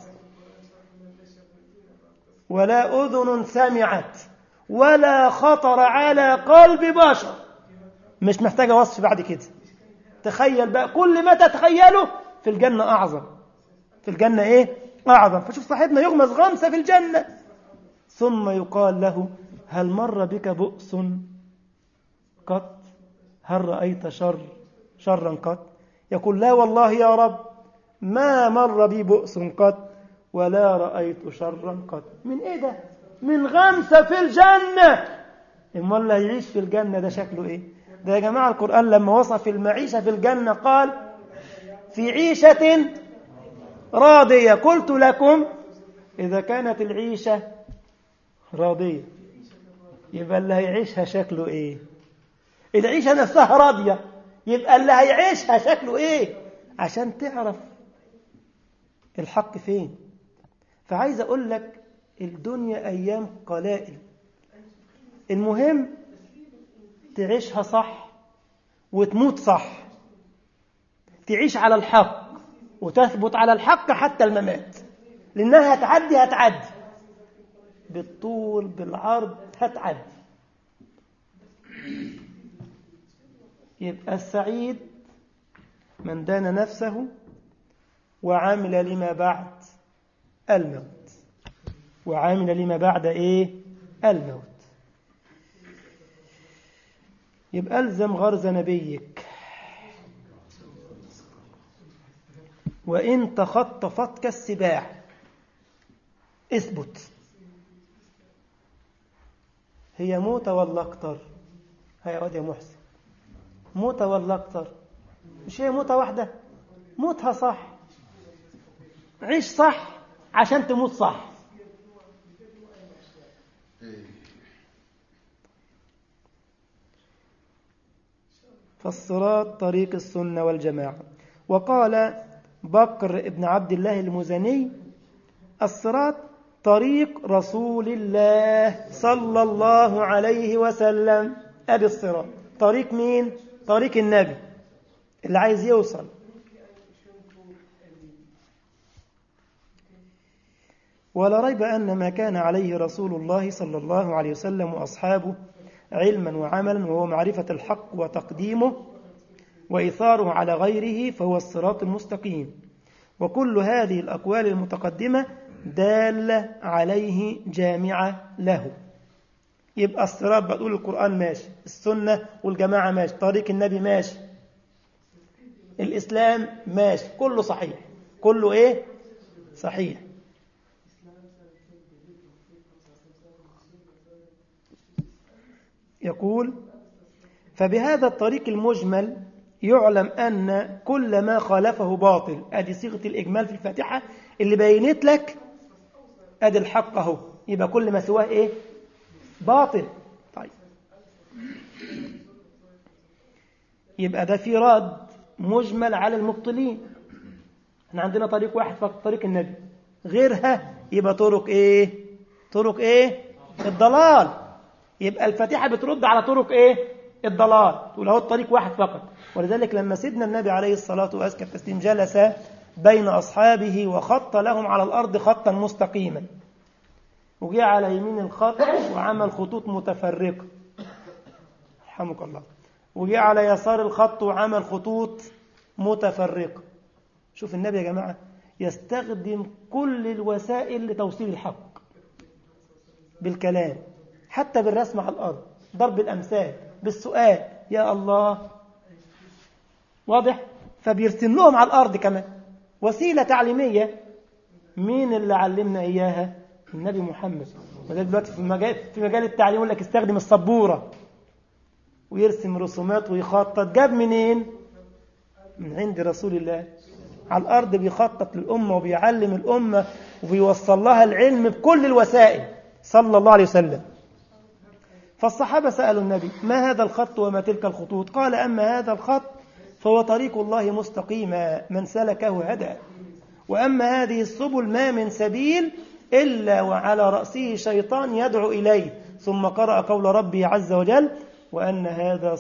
ولا أذن سمعت ولا خطر على قلب بشر مش محتاجة وصف بعد كده تخيل بقى كل ما تتخيله في الجنة أعظم في الجنة إيه؟ أعظم فشوف صاحبنا يغمز غمسة في الجنة ثم يقال له هل مر بك بؤس قط هل رأيت شر شرا قط يقول لا والله يا رب ما مر بي بؤس قط ولا رأيت شرا قط من إيه ده من غمسة في الجنة إما اللي هيعيش في الجنة ده شكله إيه ده يا جماعة القرآن لما وصف المعيشة في الجنة قال في عيشة راضية قلت لكم إذا كانت العيشة راضية يبقى اللي هيعيشها شكله إيه العيشة نفسها راضية يبقى اللي هيعيشها شكله إيه عشان تعرف الحق فين فعايز أقول لك الدنيا أيام قلائل المهم تعيشها صح وتموت صح تعيش على الحق وتثبت على الحق حتى الممات لأنها هتعدي هتعدي بالطول بالعرض هتعدي يبقى السعيد من دان نفسه وعمل لما بعد الموت وعامل لما بعد ايه الموت يبقى الزم غرز نبيك وان تخطفتك السباع اثبت هي موتة ولا اكتر هيا واد يا محسن موتة ولا اكتر مش هي موتة واحدة موتها صح عيش صح عشان تموت صح فالصراط طريق السنة والجماعة وقال بكر ابن عبد الله المزني الصراط طريق رسول الله صلى الله عليه وسلم أبي الصراط طريق مين؟ طريق النبي اللي عايز يوصل ولا ريب أن ما كان عليه رسول الله صلى الله عليه وسلم وأصحابه علما وعملا وهو معرفة الحق وتقديمه وإثاره على غيره فهو الصراط المستقيم وكل هذه الأقوال المتقدمة دالة عليه جامعة له يبقى الصراط بتقول القرآن ماشي السنة والجماعة ماشي طريق النبي ماشي الإسلام ماشي كله صحيح كله إيه صحيح يقول فبهذا الطريق المجمل يعلم أن كل ما خالفه باطل أدي صيغة الإجمال في الفاتحة اللي بينت لك أدي الحق أهو يبقى كل ما سواه إيه باطل طيب يبقى ده في رد مجمل على المبطلين احنا عندنا طريق واحد فقط طريق النبي غيرها يبقى طرق ايه طرق ايه الضلال يبقى الفاتحة بترد على طرق ايه الضلال تقول اهو الطريق واحد فقط ولذلك لما سيدنا النبي عليه الصلاة والسلام التسليم جلس بين أصحابه وخط لهم على الأرض خطا مستقيما وجاء على يمين الخط وعمل خطوط متفرقة رحمك الله وجاء على يسار الخط وعمل خطوط متفرقة شوف النبي يا جماعة يستخدم كل الوسائل لتوصيل الحق بالكلام حتى بالرسم على الأرض ضرب الأمثال بالسؤال يا الله واضح فبيرسم لهم على الأرض كمان وسيلة تعليمية مين اللي علمنا إياها النبي محمد وده دلوقتي في مجال في مجال التعليم يقول لك استخدم السبورة ويرسم رسومات ويخطط جاب منين من عند رسول الله على الأرض بيخطط للأمة وبيعلم الأمة وبيوصل لها العلم بكل الوسائل صلى الله عليه وسلم فالصحابة سألوا النبي ما هذا الخط وما تلك الخطوط قال أما هذا الخط فهو طريق الله مستقيما من سلكه هدى وأما هذه السبل ما من سبيل إلا وعلى رأسه شيطان يدعو إليه ثم قرأ قول ربه عز وجل وأن هذا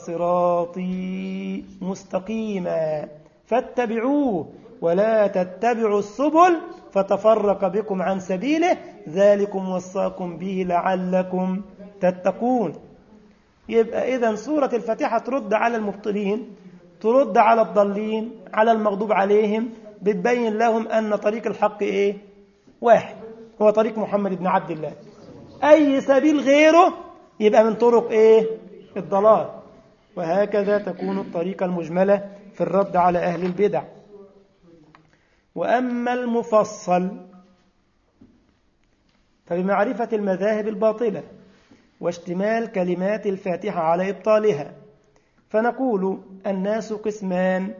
صراطي مستقيما فاتبعوه ولا تتبعوا السبل فتفرق بكم عن سبيله ذلكم وصاكم به لعلكم تتقون يبقى إذا سورة الفاتحة ترد على المبطلين ترد على الضالين على المغضوب عليهم بتبين لهم أن طريق الحق إيه واحد هو طريق محمد بن عبد الله أي سبيل غيره يبقى من طرق إيه الضلال وهكذا تكون الطريقة المجملة في الرد على أهل البدع وأما المفصل فبمعرفة المذاهب الباطلة واشتمال كلمات الفاتحة على إبطالها فنقول الناس قسمان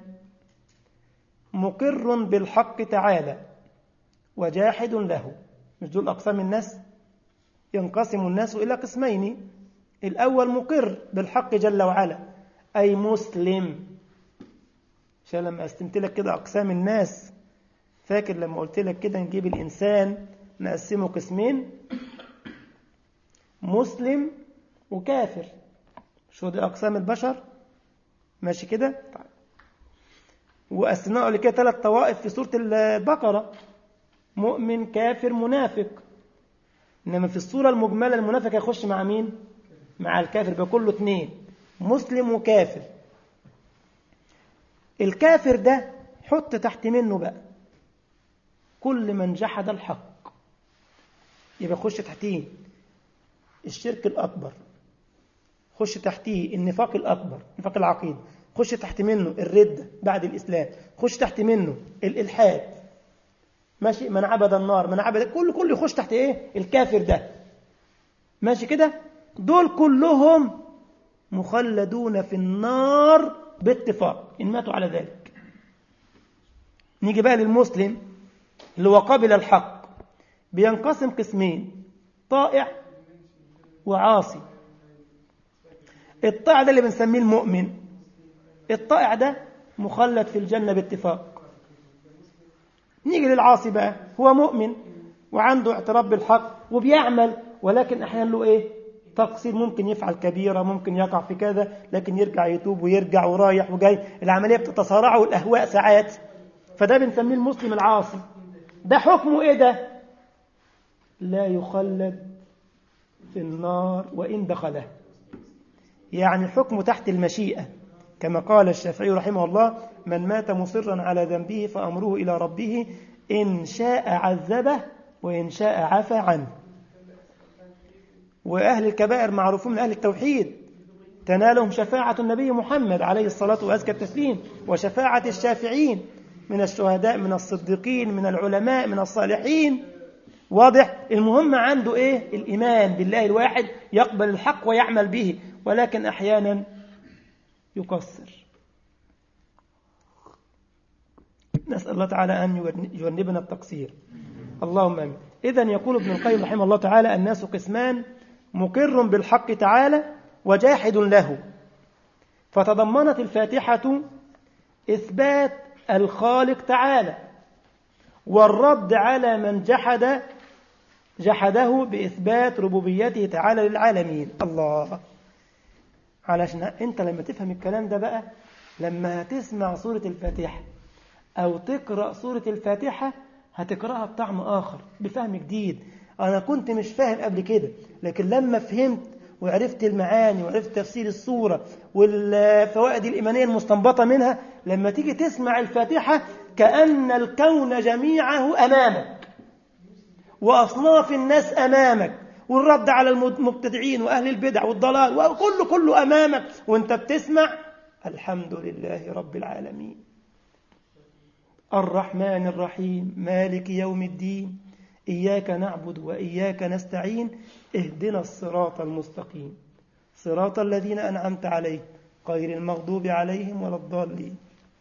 مقر بالحق تعالى وجاحد له مش دول أقسام الناس ينقسم الناس إلى قسمين الأول مقر بالحق جل وعلا أي مسلم عشان لما قسمت لك كده أقسام الناس فاكر لما قلت لك كده نجيب الإنسان نقسمه قسمين مسلم وكافر شو دي أقسام البشر ماشي كده طيب. وقسمناه قبل كده ثلاث طوائف في سورة البقرة مؤمن كافر منافق إنما في الصورة المجملة المنافق هيخش مع مين؟ مع الكافر يبقى كله اثنين مسلم وكافر الكافر ده حط تحت منه بقى كل من جحد الحق يبقى خش تحتيه الشرك الأكبر خش تحتيه النفاق الأكبر نفاق العقيدة خش تحت منه الردة بعد الإسلام خش تحت منه الإلحاد ماشي من عبد النار من عبد كل كل يخش تحت ايه الكافر ده ماشي كده دول كلهم مخلدون في النار باتفاق إن ماتوا على ذلك نيجي بقى للمسلم اللي هو قابل الحق بينقسم قسمين طائع وعاصي الطائع ده اللي بنسميه المؤمن الطائع ده مخلد في الجنة باتفاق نيجي للعاصي بقى هو مؤمن وعنده اعتراف بالحق وبيعمل ولكن احيانا له ايه تقصير ممكن يفعل كبيرة ممكن يقع في كذا لكن يرجع يتوب ويرجع ورايح وجاي العملية بتتصارعه الأهواء ساعات فده بنسميه المسلم العاصي ده حكمه ايه ده لا يخلد في النار وإن دخله يعني الحكم تحت المشيئة كما قال الشافعي رحمه الله من مات مصرا على ذنبه فأمره إلى ربه إن شاء عذبه وإن شاء عفى عنه وأهل الكبائر معروفون من أهل التوحيد تنالهم شفاعة النبي محمد عليه الصلاة وأزكى التسليم وشفاعة الشافعين من الشهداء من الصديقين من العلماء من الصالحين واضح المهم عنده إيه الإيمان بالله الواحد يقبل الحق ويعمل به ولكن أحيانا يقصر نسأل الله تعالى أن يجنبنا التقصير اللهم امين اذا يقول ابن القيم رحمه الله تعالى الناس قسمان مقر بالحق تعالى وجاحد له فتضمنت الفاتحة إثبات الخالق تعالى والرد على من جحد جحده بإثبات ربوبيته تعالى للعالمين الله علشان أنت لما تفهم الكلام ده بقى لما تسمع سورة الفاتحة أو تقرأ سورة الفاتحة هتقرأها بطعم آخر بفهم جديد أنا كنت مش فاهم قبل كده لكن لما فهمت وعرفت المعاني وعرفت تفسير السورة والفوائد الإيمانية المستنبطة منها لما تيجي تسمع الفاتحة كأن الكون جميعه أمامك وأصناف الناس أمامك والرد على المبتدعين وأهل البدع والضلال وكله كله أمامك وانت بتسمع الحمد لله رب العالمين الرحمن الرحيم مالك يوم الدين إياك نعبد وإياك نستعين اهدنا الصراط المستقيم صراط الذين أنعمت عليهم غير المغضوب عليهم ولا الضالين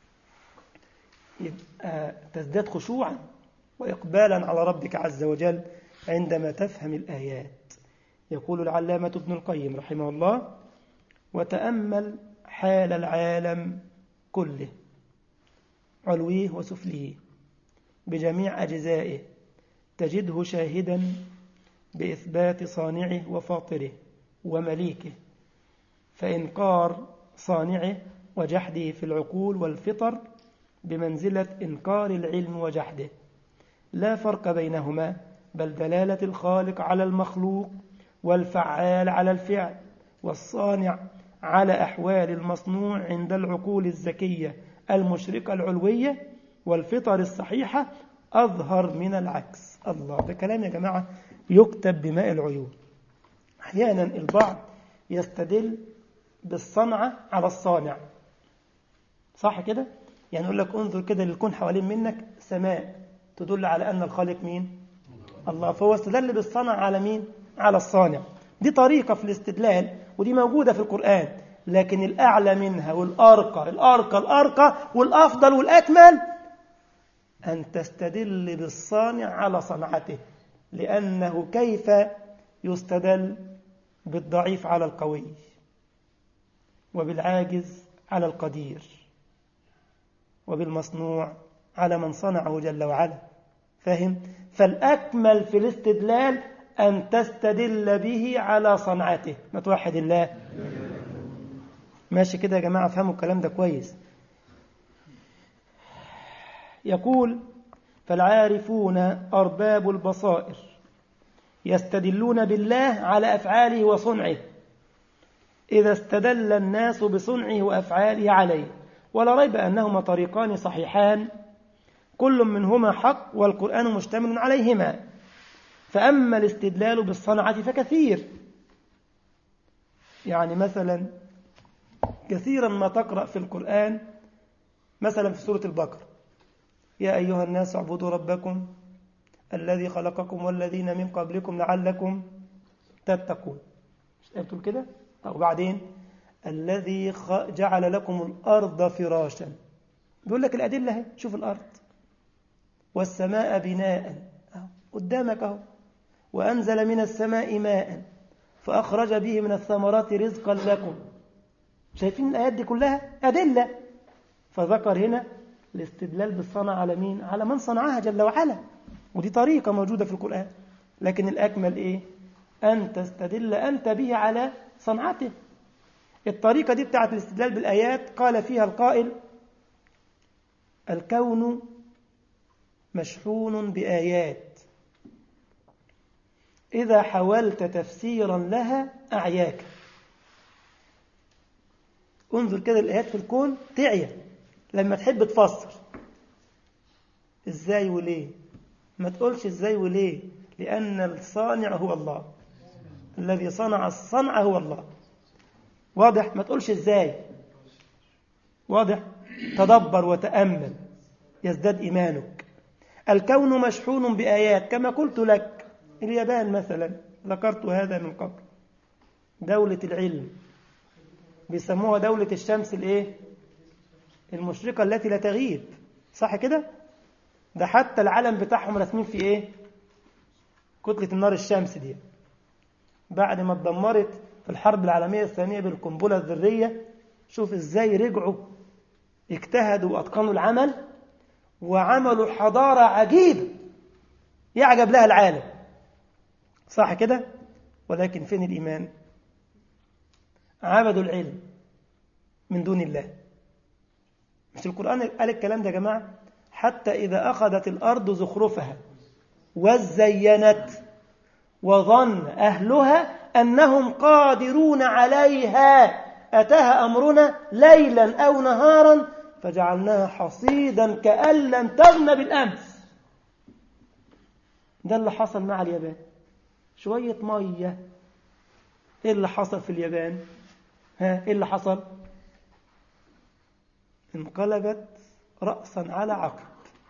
يبقى تزداد خشوعا وإقبالا على ربك عز وجل عندما تفهم الآيات يقول العلامة ابن القيم رحمه الله وتأمل حال العالم كله علويه وسفليه بجميع أجزائه تجده شاهدا بإثبات صانعه وفاطره ومليكه فإنكار صانعه وجحده في العقول والفطر بمنزلة إنكار العلم وجحده لا فرق بينهما بل دلالة الخالق على المخلوق والفعال على الفعل والصانع على أحوال المصنوع عند العقول الذكية المشرقة العلوية والفطر الصحيحة أظهر من العكس الله ده كلام يا جماعة يكتب بماء العيون أحيانا البعض يستدل بالصنعة على الصانع صح كده؟ يعني يقول لك انظر كده للكون حوالين منك سماء تدل على أن الخالق مين؟ الله فهو استدل بالصنع على مين؟ على الصانع دي طريقة في الاستدلال ودي موجودة في القرآن لكن الأعلى منها والأرقى الأرقى الأرقى والأفضل والأكمل أن تستدل بالصانع على صنعته لأنه كيف يستدل بالضعيف على القوي وبالعاجز على القدير وبالمصنوع على من صنعه جل وعلا فهم فالأكمل في الاستدلال أن تستدل به على صنعته ما توحد الله ماشي كده يا جماعة فهموا الكلام ده كويس يقول فالعارفون أرباب البصائر يستدلون بالله على أفعاله وصنعه إذا استدل الناس بصنعه وأفعاله عليه ولا ريب أنهما طريقان صحيحان كل منهما حق والقرآن مشتمل عليهما فأما الاستدلال بالصنعة فكثير يعني مثلا كثيرا ما تقرأ في القرآن مثلا في سورة البقرة يا أيها الناس اعبدوا ربكم الذي خلقكم والذين من قبلكم لعلكم تتقون مش بتقول كده أو بعدين الذي جعل لكم الأرض فراشا بيقول لك الأدلة اهي شوف الأرض والسماء بناء أهو قدامك أهو وأنزل من السماء ماء فأخرج به من الثمرات رزقا لكم شايفين الآيات دي كلها أدلة فذكر هنا الاستدلال بالصنع على مين على من صنعها جل وعلا ودي طريقة موجودة في القرآن لكن الأكمل إيه أن تستدل أنت به على صنعته الطريقة دي بتاعت الاستدلال بالآيات قال فيها القائل الكون مشحون بآيات إذا حاولت تفسيرا لها أعياك انظر كده الآيات في الكون تعيا لما تحب تفسر إزاي وليه ما تقولش إزاي وليه لأن الصانع هو الله الذي صنع الصنع هو الله واضح ما تقولش إزاي واضح تدبر وتأمل يزداد إيمانك الكون مشحون بآيات كما قلت لك اليابان مثلا ذكرت هذا من قبل دولة العلم بيسموها دولة الشمس الايه المشرقة التي لا تغيب صح كده ده حتى العلم بتاعهم رسمين في ايه كتلة النار الشمس دي بعد ما اتدمرت في الحرب العالمية الثانية بالقنبلة الذرية شوف ازاي رجعوا اجتهدوا واتقنوا العمل وعملوا حضارة عجيبة يعجب لها العالم صح كده ولكن فين الإيمان عبدوا العلم من دون الله مش القرآن قال الكلام ده يا جماعة حتى إذا أخذت الأرض زخرفها وزينت وظن أهلها أنهم قادرون عليها أتاها أمرنا ليلا أو نهارا فجعلناها حصيدا كأن لم تغن بالأمس ده اللي حصل مع اليابان شوية مية ايه اللي حصل في اليابان ها ايه اللي حصل انقلبت رأسا على عقب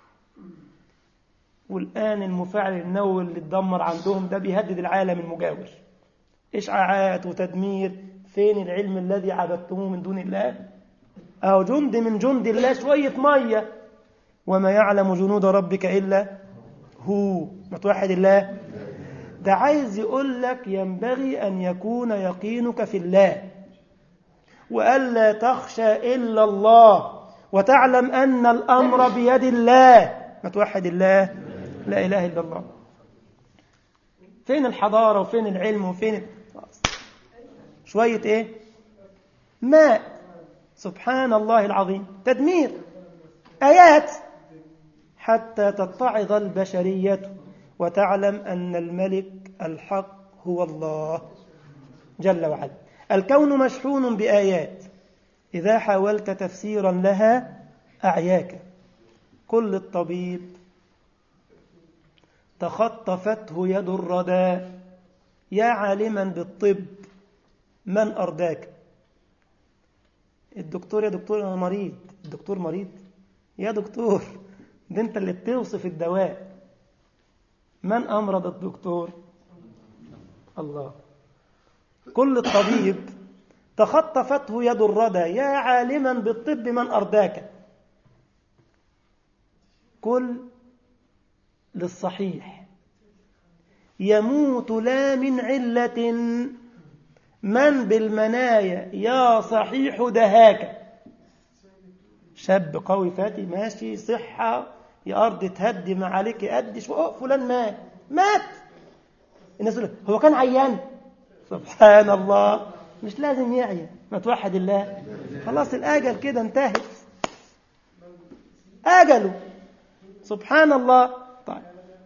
والآن المفاعل النووي اللي اتدمر عندهم ده بيهدد العالم المجاور إشعاعات وتدمير فين العلم الذي عبدتموه من دون الله أو جند من جند الله شوية مية وما يعلم جنود ربك إلا هو ما توحد الله ده عايز يقول لك ينبغي أن يكون يقينك في الله وألا تخشى إلا الله وتعلم أن الأمر بيد الله ما توحد الله لا إله إلا الله فين الحضارة وفين العلم وفين شوية إيه ماء سبحان الله العظيم تدمير آيات حتى تتعظ البشرية وتعلم أن الملك الحق هو الله جل وعلا الكون مشحون بآيات إذا حاولت تفسيرا لها أعياك كل الطبيب تخطفته يد الردى يا عالما بالطب من أرداك الدكتور يا دكتور أنا مريض الدكتور مريض يا دكتور ده أنت اللي بتوصف الدواء من أمرض الدكتور الله كل الطبيب تخطفته يد الردى يا عالما بالطب من أرداك كل للصحيح يموت لا من علة من بالمنايا يا صحيح دهاك شاب قوي فاتي ماشي صحة يا أرض تهدي ما عليك أدش أوه فلان مات مات الناس يقول هو كان عيان سبحان الله مش لازم يعيا ما توحد الله خلاص الأجل كده انتهت أجله سبحان الله طيب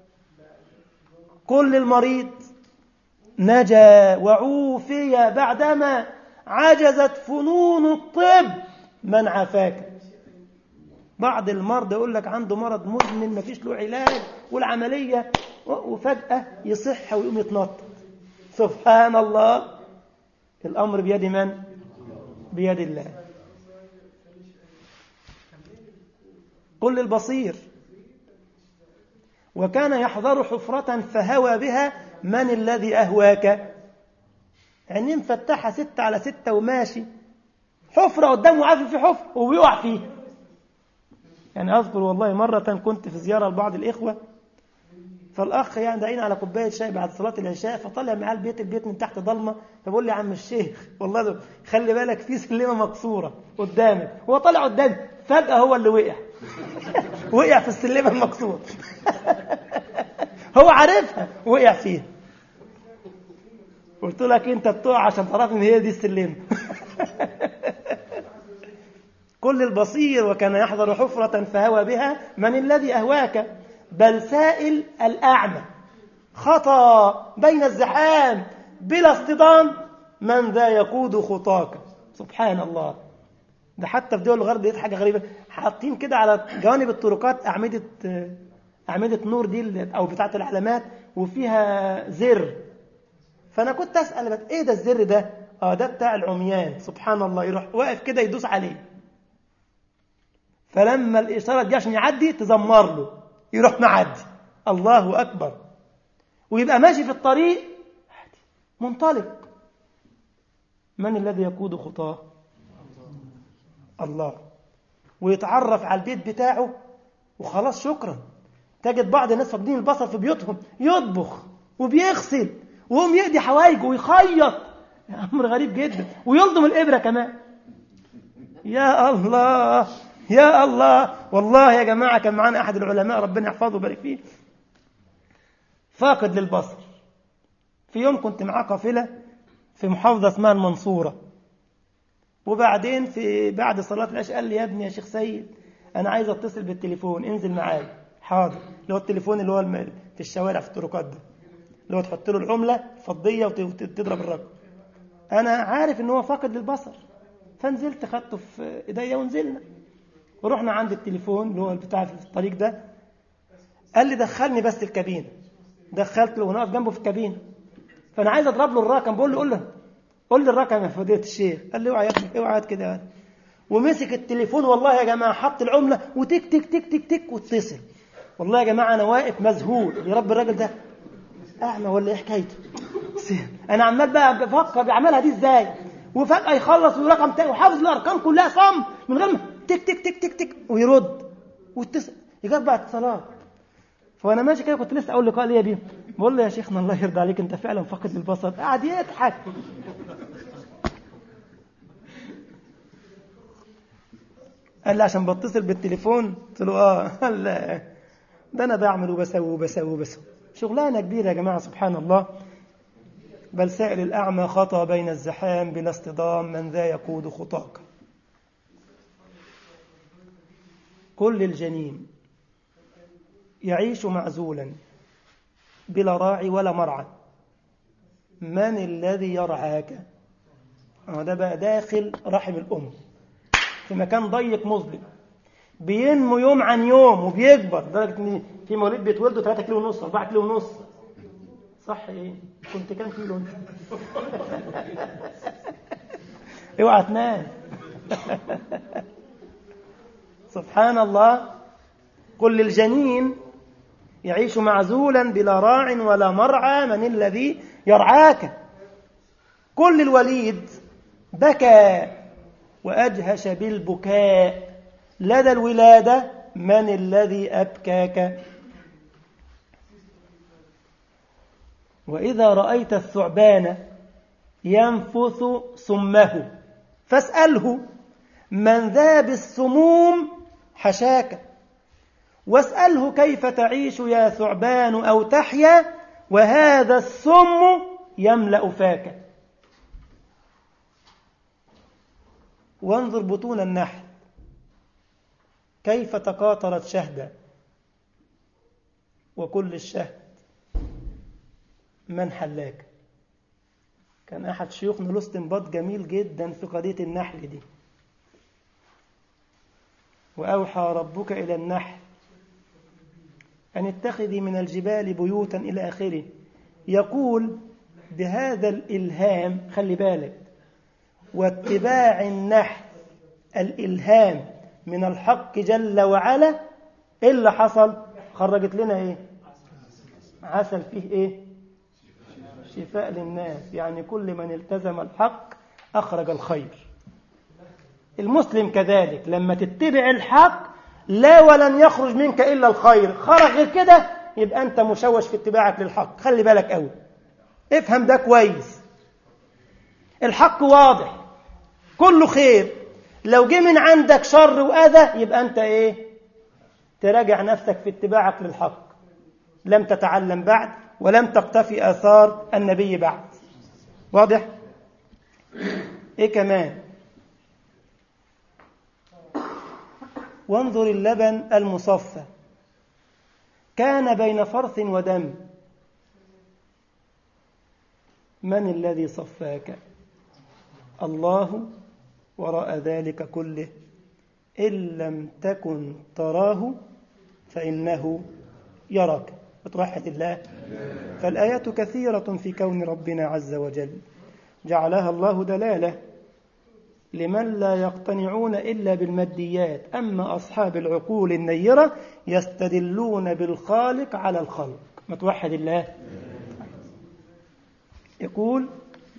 كل المريض نجا وعوفي بعدما عجزت فنون الطب من عافاك بعض المرضى يقول لك عنده مرض مزمن ما فيش له علاج والعملية وفجأة يصح ويقوم يتنطط سبحان الله الأمر بيد من؟ بيد الله قل للبصير وكان يحضر حفرة فهوى بها من الذي أهواك يعني مفتحة ستة على ستة وماشي حفرة قدامه عافي في حفرة وبيقع فيها يعني أذكر والله مرة كنت في زيارة لبعض الإخوة فالأخ يعني دعينا على كوباية شاي بعد صلاة العشاء فطلع معاه البيت البيت من تحت ضلمة فبقول لي يا عم الشيخ والله ده خلي بالك في سلمة مكسورة قدامك هو طلع قدامي فجأة هو اللي وقع وقع في السلمة المكسورة هو عارفها وقع فيها قلت لك انت بتقع عشان تعرف ان هي دي السلمة كل البصير وكان يحضر حفرة فهوى بها من الذي أهواك بل سائل الأعمى خطى بين الزحام بلا اصطدام من ذا يقود خطاك سبحان الله ده حتى في دول الغرب دي حاجة غريبة حاطين كده على جوانب الطرقات أعمدة أعمدة نور دي أو بتاعة العلامات وفيها زر فأنا كنت أسأل بس إيه ده الزر ده؟ آه ده بتاع العميان سبحان الله يروح واقف كده يدوس عليه فلما الإشارة دي عشان يعدي تزمر له يروح معدي الله أكبر ويبقى ماشي في الطريق منطلق من الذي يقود خطاه الله ويتعرف على البيت بتاعه وخلاص شكرا تجد بعض الناس فاقدين البصر في بيوتهم يطبخ وبيغسل ويقوم يقضي حوايجه ويخيط امر غريب جدا ويلضم الابره كمان يا الله يا الله والله يا جماعه كان معانا احد العلماء ربنا يحفظه ويبارك فيه فاقد للبصر في يوم كنت معاه قافله في محافظه اسمها المنصوره وبعدين في بعد صلاة العشاء قال لي يا ابني يا شيخ سيد أنا عايز أتصل بالتليفون انزل معايا حاضر اللي هو التليفون اللي هو الم- في الشوارع في الطرقات ده اللي هو تحط له العملة فضية وت- وتضرب الرقم أنا عارف إن هو فاقد للبصر فنزلت خدته في إيديا ونزلنا ورحنا عند التليفون اللي هو بتاع في الطريق ده قال لي دخلني بس الكابينة دخلت له ونقف جنبه في الكابينة فأنا عايز أضرب له الرقم بقول له قول له قول لي الرقم يا فضيلة الشيخ قال لي اوعى يا ابني اوعى كده يعني ومسك التليفون والله يا جماعة حط العملة وتك تك تك تك تك واتصل والله يا جماعة أنا واقف مذهول يا رب الراجل ده أعمى ولا إيه حكايته أنا عمال بقى بفكر بيعملها دي إزاي وفجأة يخلص ورقم تاني وحافظ الأرقام كلها صم من غير ما تك تك تك تك تك ويرد واتصل يجاب بقى اتصالات فانا ماشي كده كنت لسه اقول لقاء ليا بيه بقول له يا شيخنا الله يرضى عليك انت فعلا فاقد للبصر قاعد يضحك قال لي عشان بتصل بالتليفون قلت له اه قال لا ده انا بعمل وبسوي وبسوي وبسوي شغلانه كبيره يا جماعه سبحان الله بل سائر الاعمى خطى بين الزحام بلا اصطدام من ذا يقود خطاك كل الجنين يعيش معزولا بلا راعي ولا مرعى من الذي يرعاك آه ده بقى داخل رحم الأم في مكان ضيق مظلم بينمو يوم عن يوم وبيكبر لدرجة إن في مواليد بيتولدوا 3 كيلو ونص 4 كيلو ونص صح إيه؟ كنت كام كيلو أنت؟ اوعى تنام سبحان الله قل للجنين يعيش معزولا بلا راع ولا مرعى من الذي يرعاك كل الوليد بكى وأجهش بالبكاء لدى الولادة من الذي أبكاك وإذا رأيت الثعبان ينفث سمه فاسأله من ذا بالسموم حشاك واسأله كيف تعيش يا ثعبان أو تحيا وهذا السم يملأ فاك وانظر بطون النحل كيف تقاطرت شهدا وكل الشهد من حلاك كان أحد شيوخنا له استنباط جميل جدا في قضية النحل دي وأوحى ربك إلى النحل أن اتخذي من الجبال بيوتا إلى آخره يقول بهذا الإلهام خلي بالك واتباع النحل الإلهام من الحق جل وعلا إيه اللي حصل خرجت لنا إيه عسل فيه إيه شفاء للناس يعني كل من التزم الحق أخرج الخير المسلم كذلك لما تتبع الحق لا ولن يخرج منك إلا الخير خرج غير كده يبقى أنت مشوش في اتباعك للحق خلي بالك قوي افهم ده كويس الحق واضح كله خير لو جه من عندك شر وأذى يبقى أنت إيه تراجع نفسك في اتباعك للحق لم تتعلم بعد ولم تقتفي آثار النبي بعد واضح إيه كمان وانظر اللبن المصفى كان بين فرث ودم من الذي صفاك الله وراء ذلك كله إن لم تكن تراه فإنه يراك بتوحد الله فالآيات كثيرة في كون ربنا عز وجل جعلها الله دلالة لمن لا يقتنعون إلا بالماديات أما أصحاب العقول النيرة يستدلون بالخالق على الخلق ما توحد الله يقول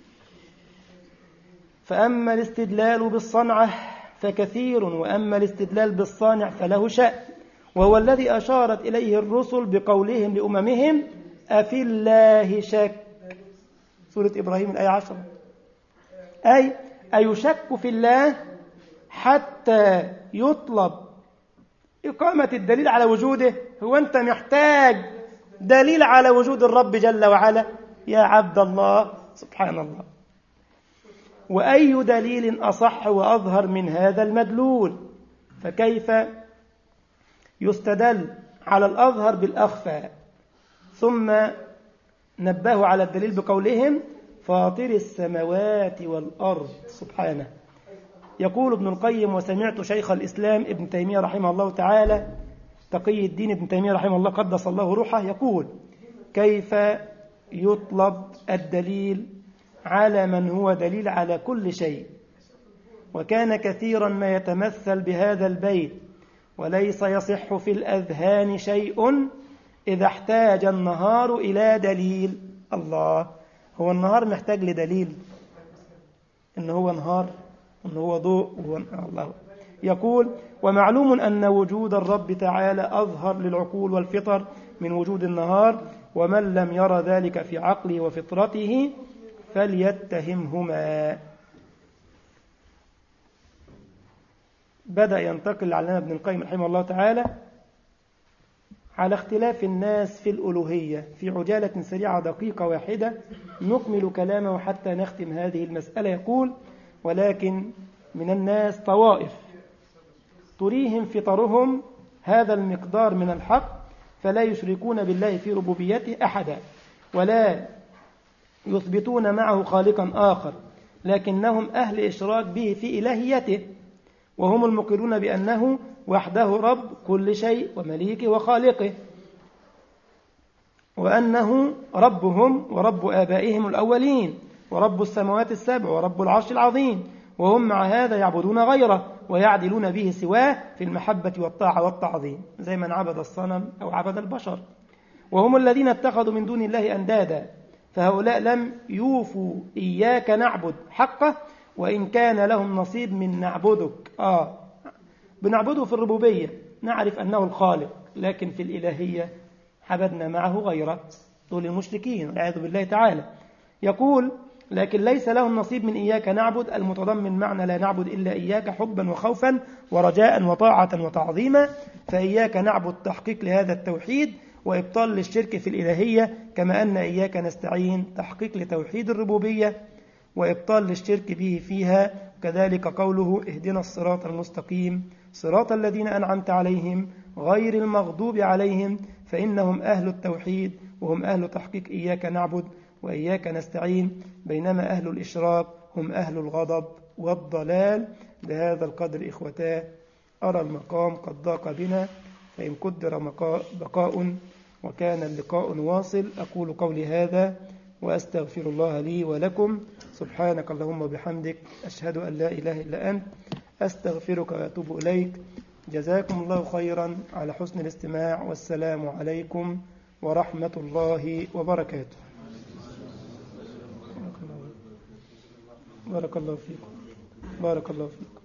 فأما الاستدلال بالصنعة فكثير وأما الاستدلال بالصانع فله شأن وهو الذي أشارت إليه الرسل بقولهم لأممهم أفي الله شك سورة إبراهيم الآية عشرة أي أيشك في الله حتى يطلب إقامة الدليل على وجوده هو أنت محتاج دليل على وجود الرب جل وعلا يا عبد الله سبحان الله وأي دليل أصح وأظهر من هذا المدلول فكيف يستدل على الأظهر بالأخفى ثم نبهوا على الدليل بقولهم فاطر السماوات والأرض سبحانه يقول ابن القيم وسمعت شيخ الإسلام ابن تيمية رحمه الله تعالى تقي الدين ابن تيمية رحمه الله قدس الله روحه يقول كيف يطلب الدليل على من هو دليل على كل شيء وكان كثيرا ما يتمثل بهذا البيت وليس يصح في الأذهان شيء إذا احتاج النهار إلى دليل الله هو النهار محتاج لدليل إن هو نهار إن هو ضوء هو الله يقول ومعلوم أن وجود الرب تعالى أظهر للعقول والفطر من وجود النهار ومن لم يرى ذلك في عقله وفطرته فليتهمهما بدأ ينتقل العلامة ابن القيم رحمه الله تعالى على اختلاف الناس في الألوهية في عجالة سريعة دقيقة واحدة نكمل كلامه حتى نختم هذه المسألة يقول ولكن من الناس طوائف تريهم فطرهم هذا المقدار من الحق فلا يشركون بالله في ربوبيته أحدا ولا يثبتون معه خالقا آخر لكنهم أهل إشراك به في إلهيته وهم المقرون بأنه وحده رب كل شيء ومليكه وخالقه وأنه ربهم ورب آبائهم الأولين ورب السماوات السبع ورب العرش العظيم وهم مع هذا يعبدون غيره ويعدلون به سواه في المحبة والطاعة والتعظيم زي من عبد الصنم أو عبد البشر وهم الذين اتخذوا من دون الله أندادا فهؤلاء لم يوفوا إياك نعبد حقه وإن كان لهم نصيب من نعبدك آه بنعبده في الربوبية نعرف أنه الخالق لكن في الإلهية عبدنا معه غيره دول المشركين والعياذ بالله تعالى يقول لكن ليس لهم نصيب من إياك نعبد المتضمن معنى لا نعبد إلا إياك حبا وخوفا ورجاء وطاعة وتعظيما فإياك نعبد تحقيق لهذا التوحيد وإبطال للشرك في الإلهية كما أن إياك نستعين تحقيق لتوحيد الربوبية وإبطال للشرك به فيها كذلك قوله اهدنا الصراط المستقيم صراط الذين أنعمت عليهم غير المغضوب عليهم فإنهم أهل التوحيد وهم أهل تحقيق إياك نعبد وإياك نستعين بينما أهل الإشراك هم أهل الغضب والضلال بهذا القدر إخوتاه أرى المقام قد ضاق بنا فإن قدر بقاء وكان اللقاء واصل أقول قولي هذا وأستغفر الله لي ولكم سبحانك اللهم وبحمدك أشهد أن لا إله إلا أنت أستغفرك وأتوب إليك جزاكم الله خيرا على حسن الاستماع والسلام عليكم ورحمة الله وبركاته بارك الله فيكم بارك الله فيكم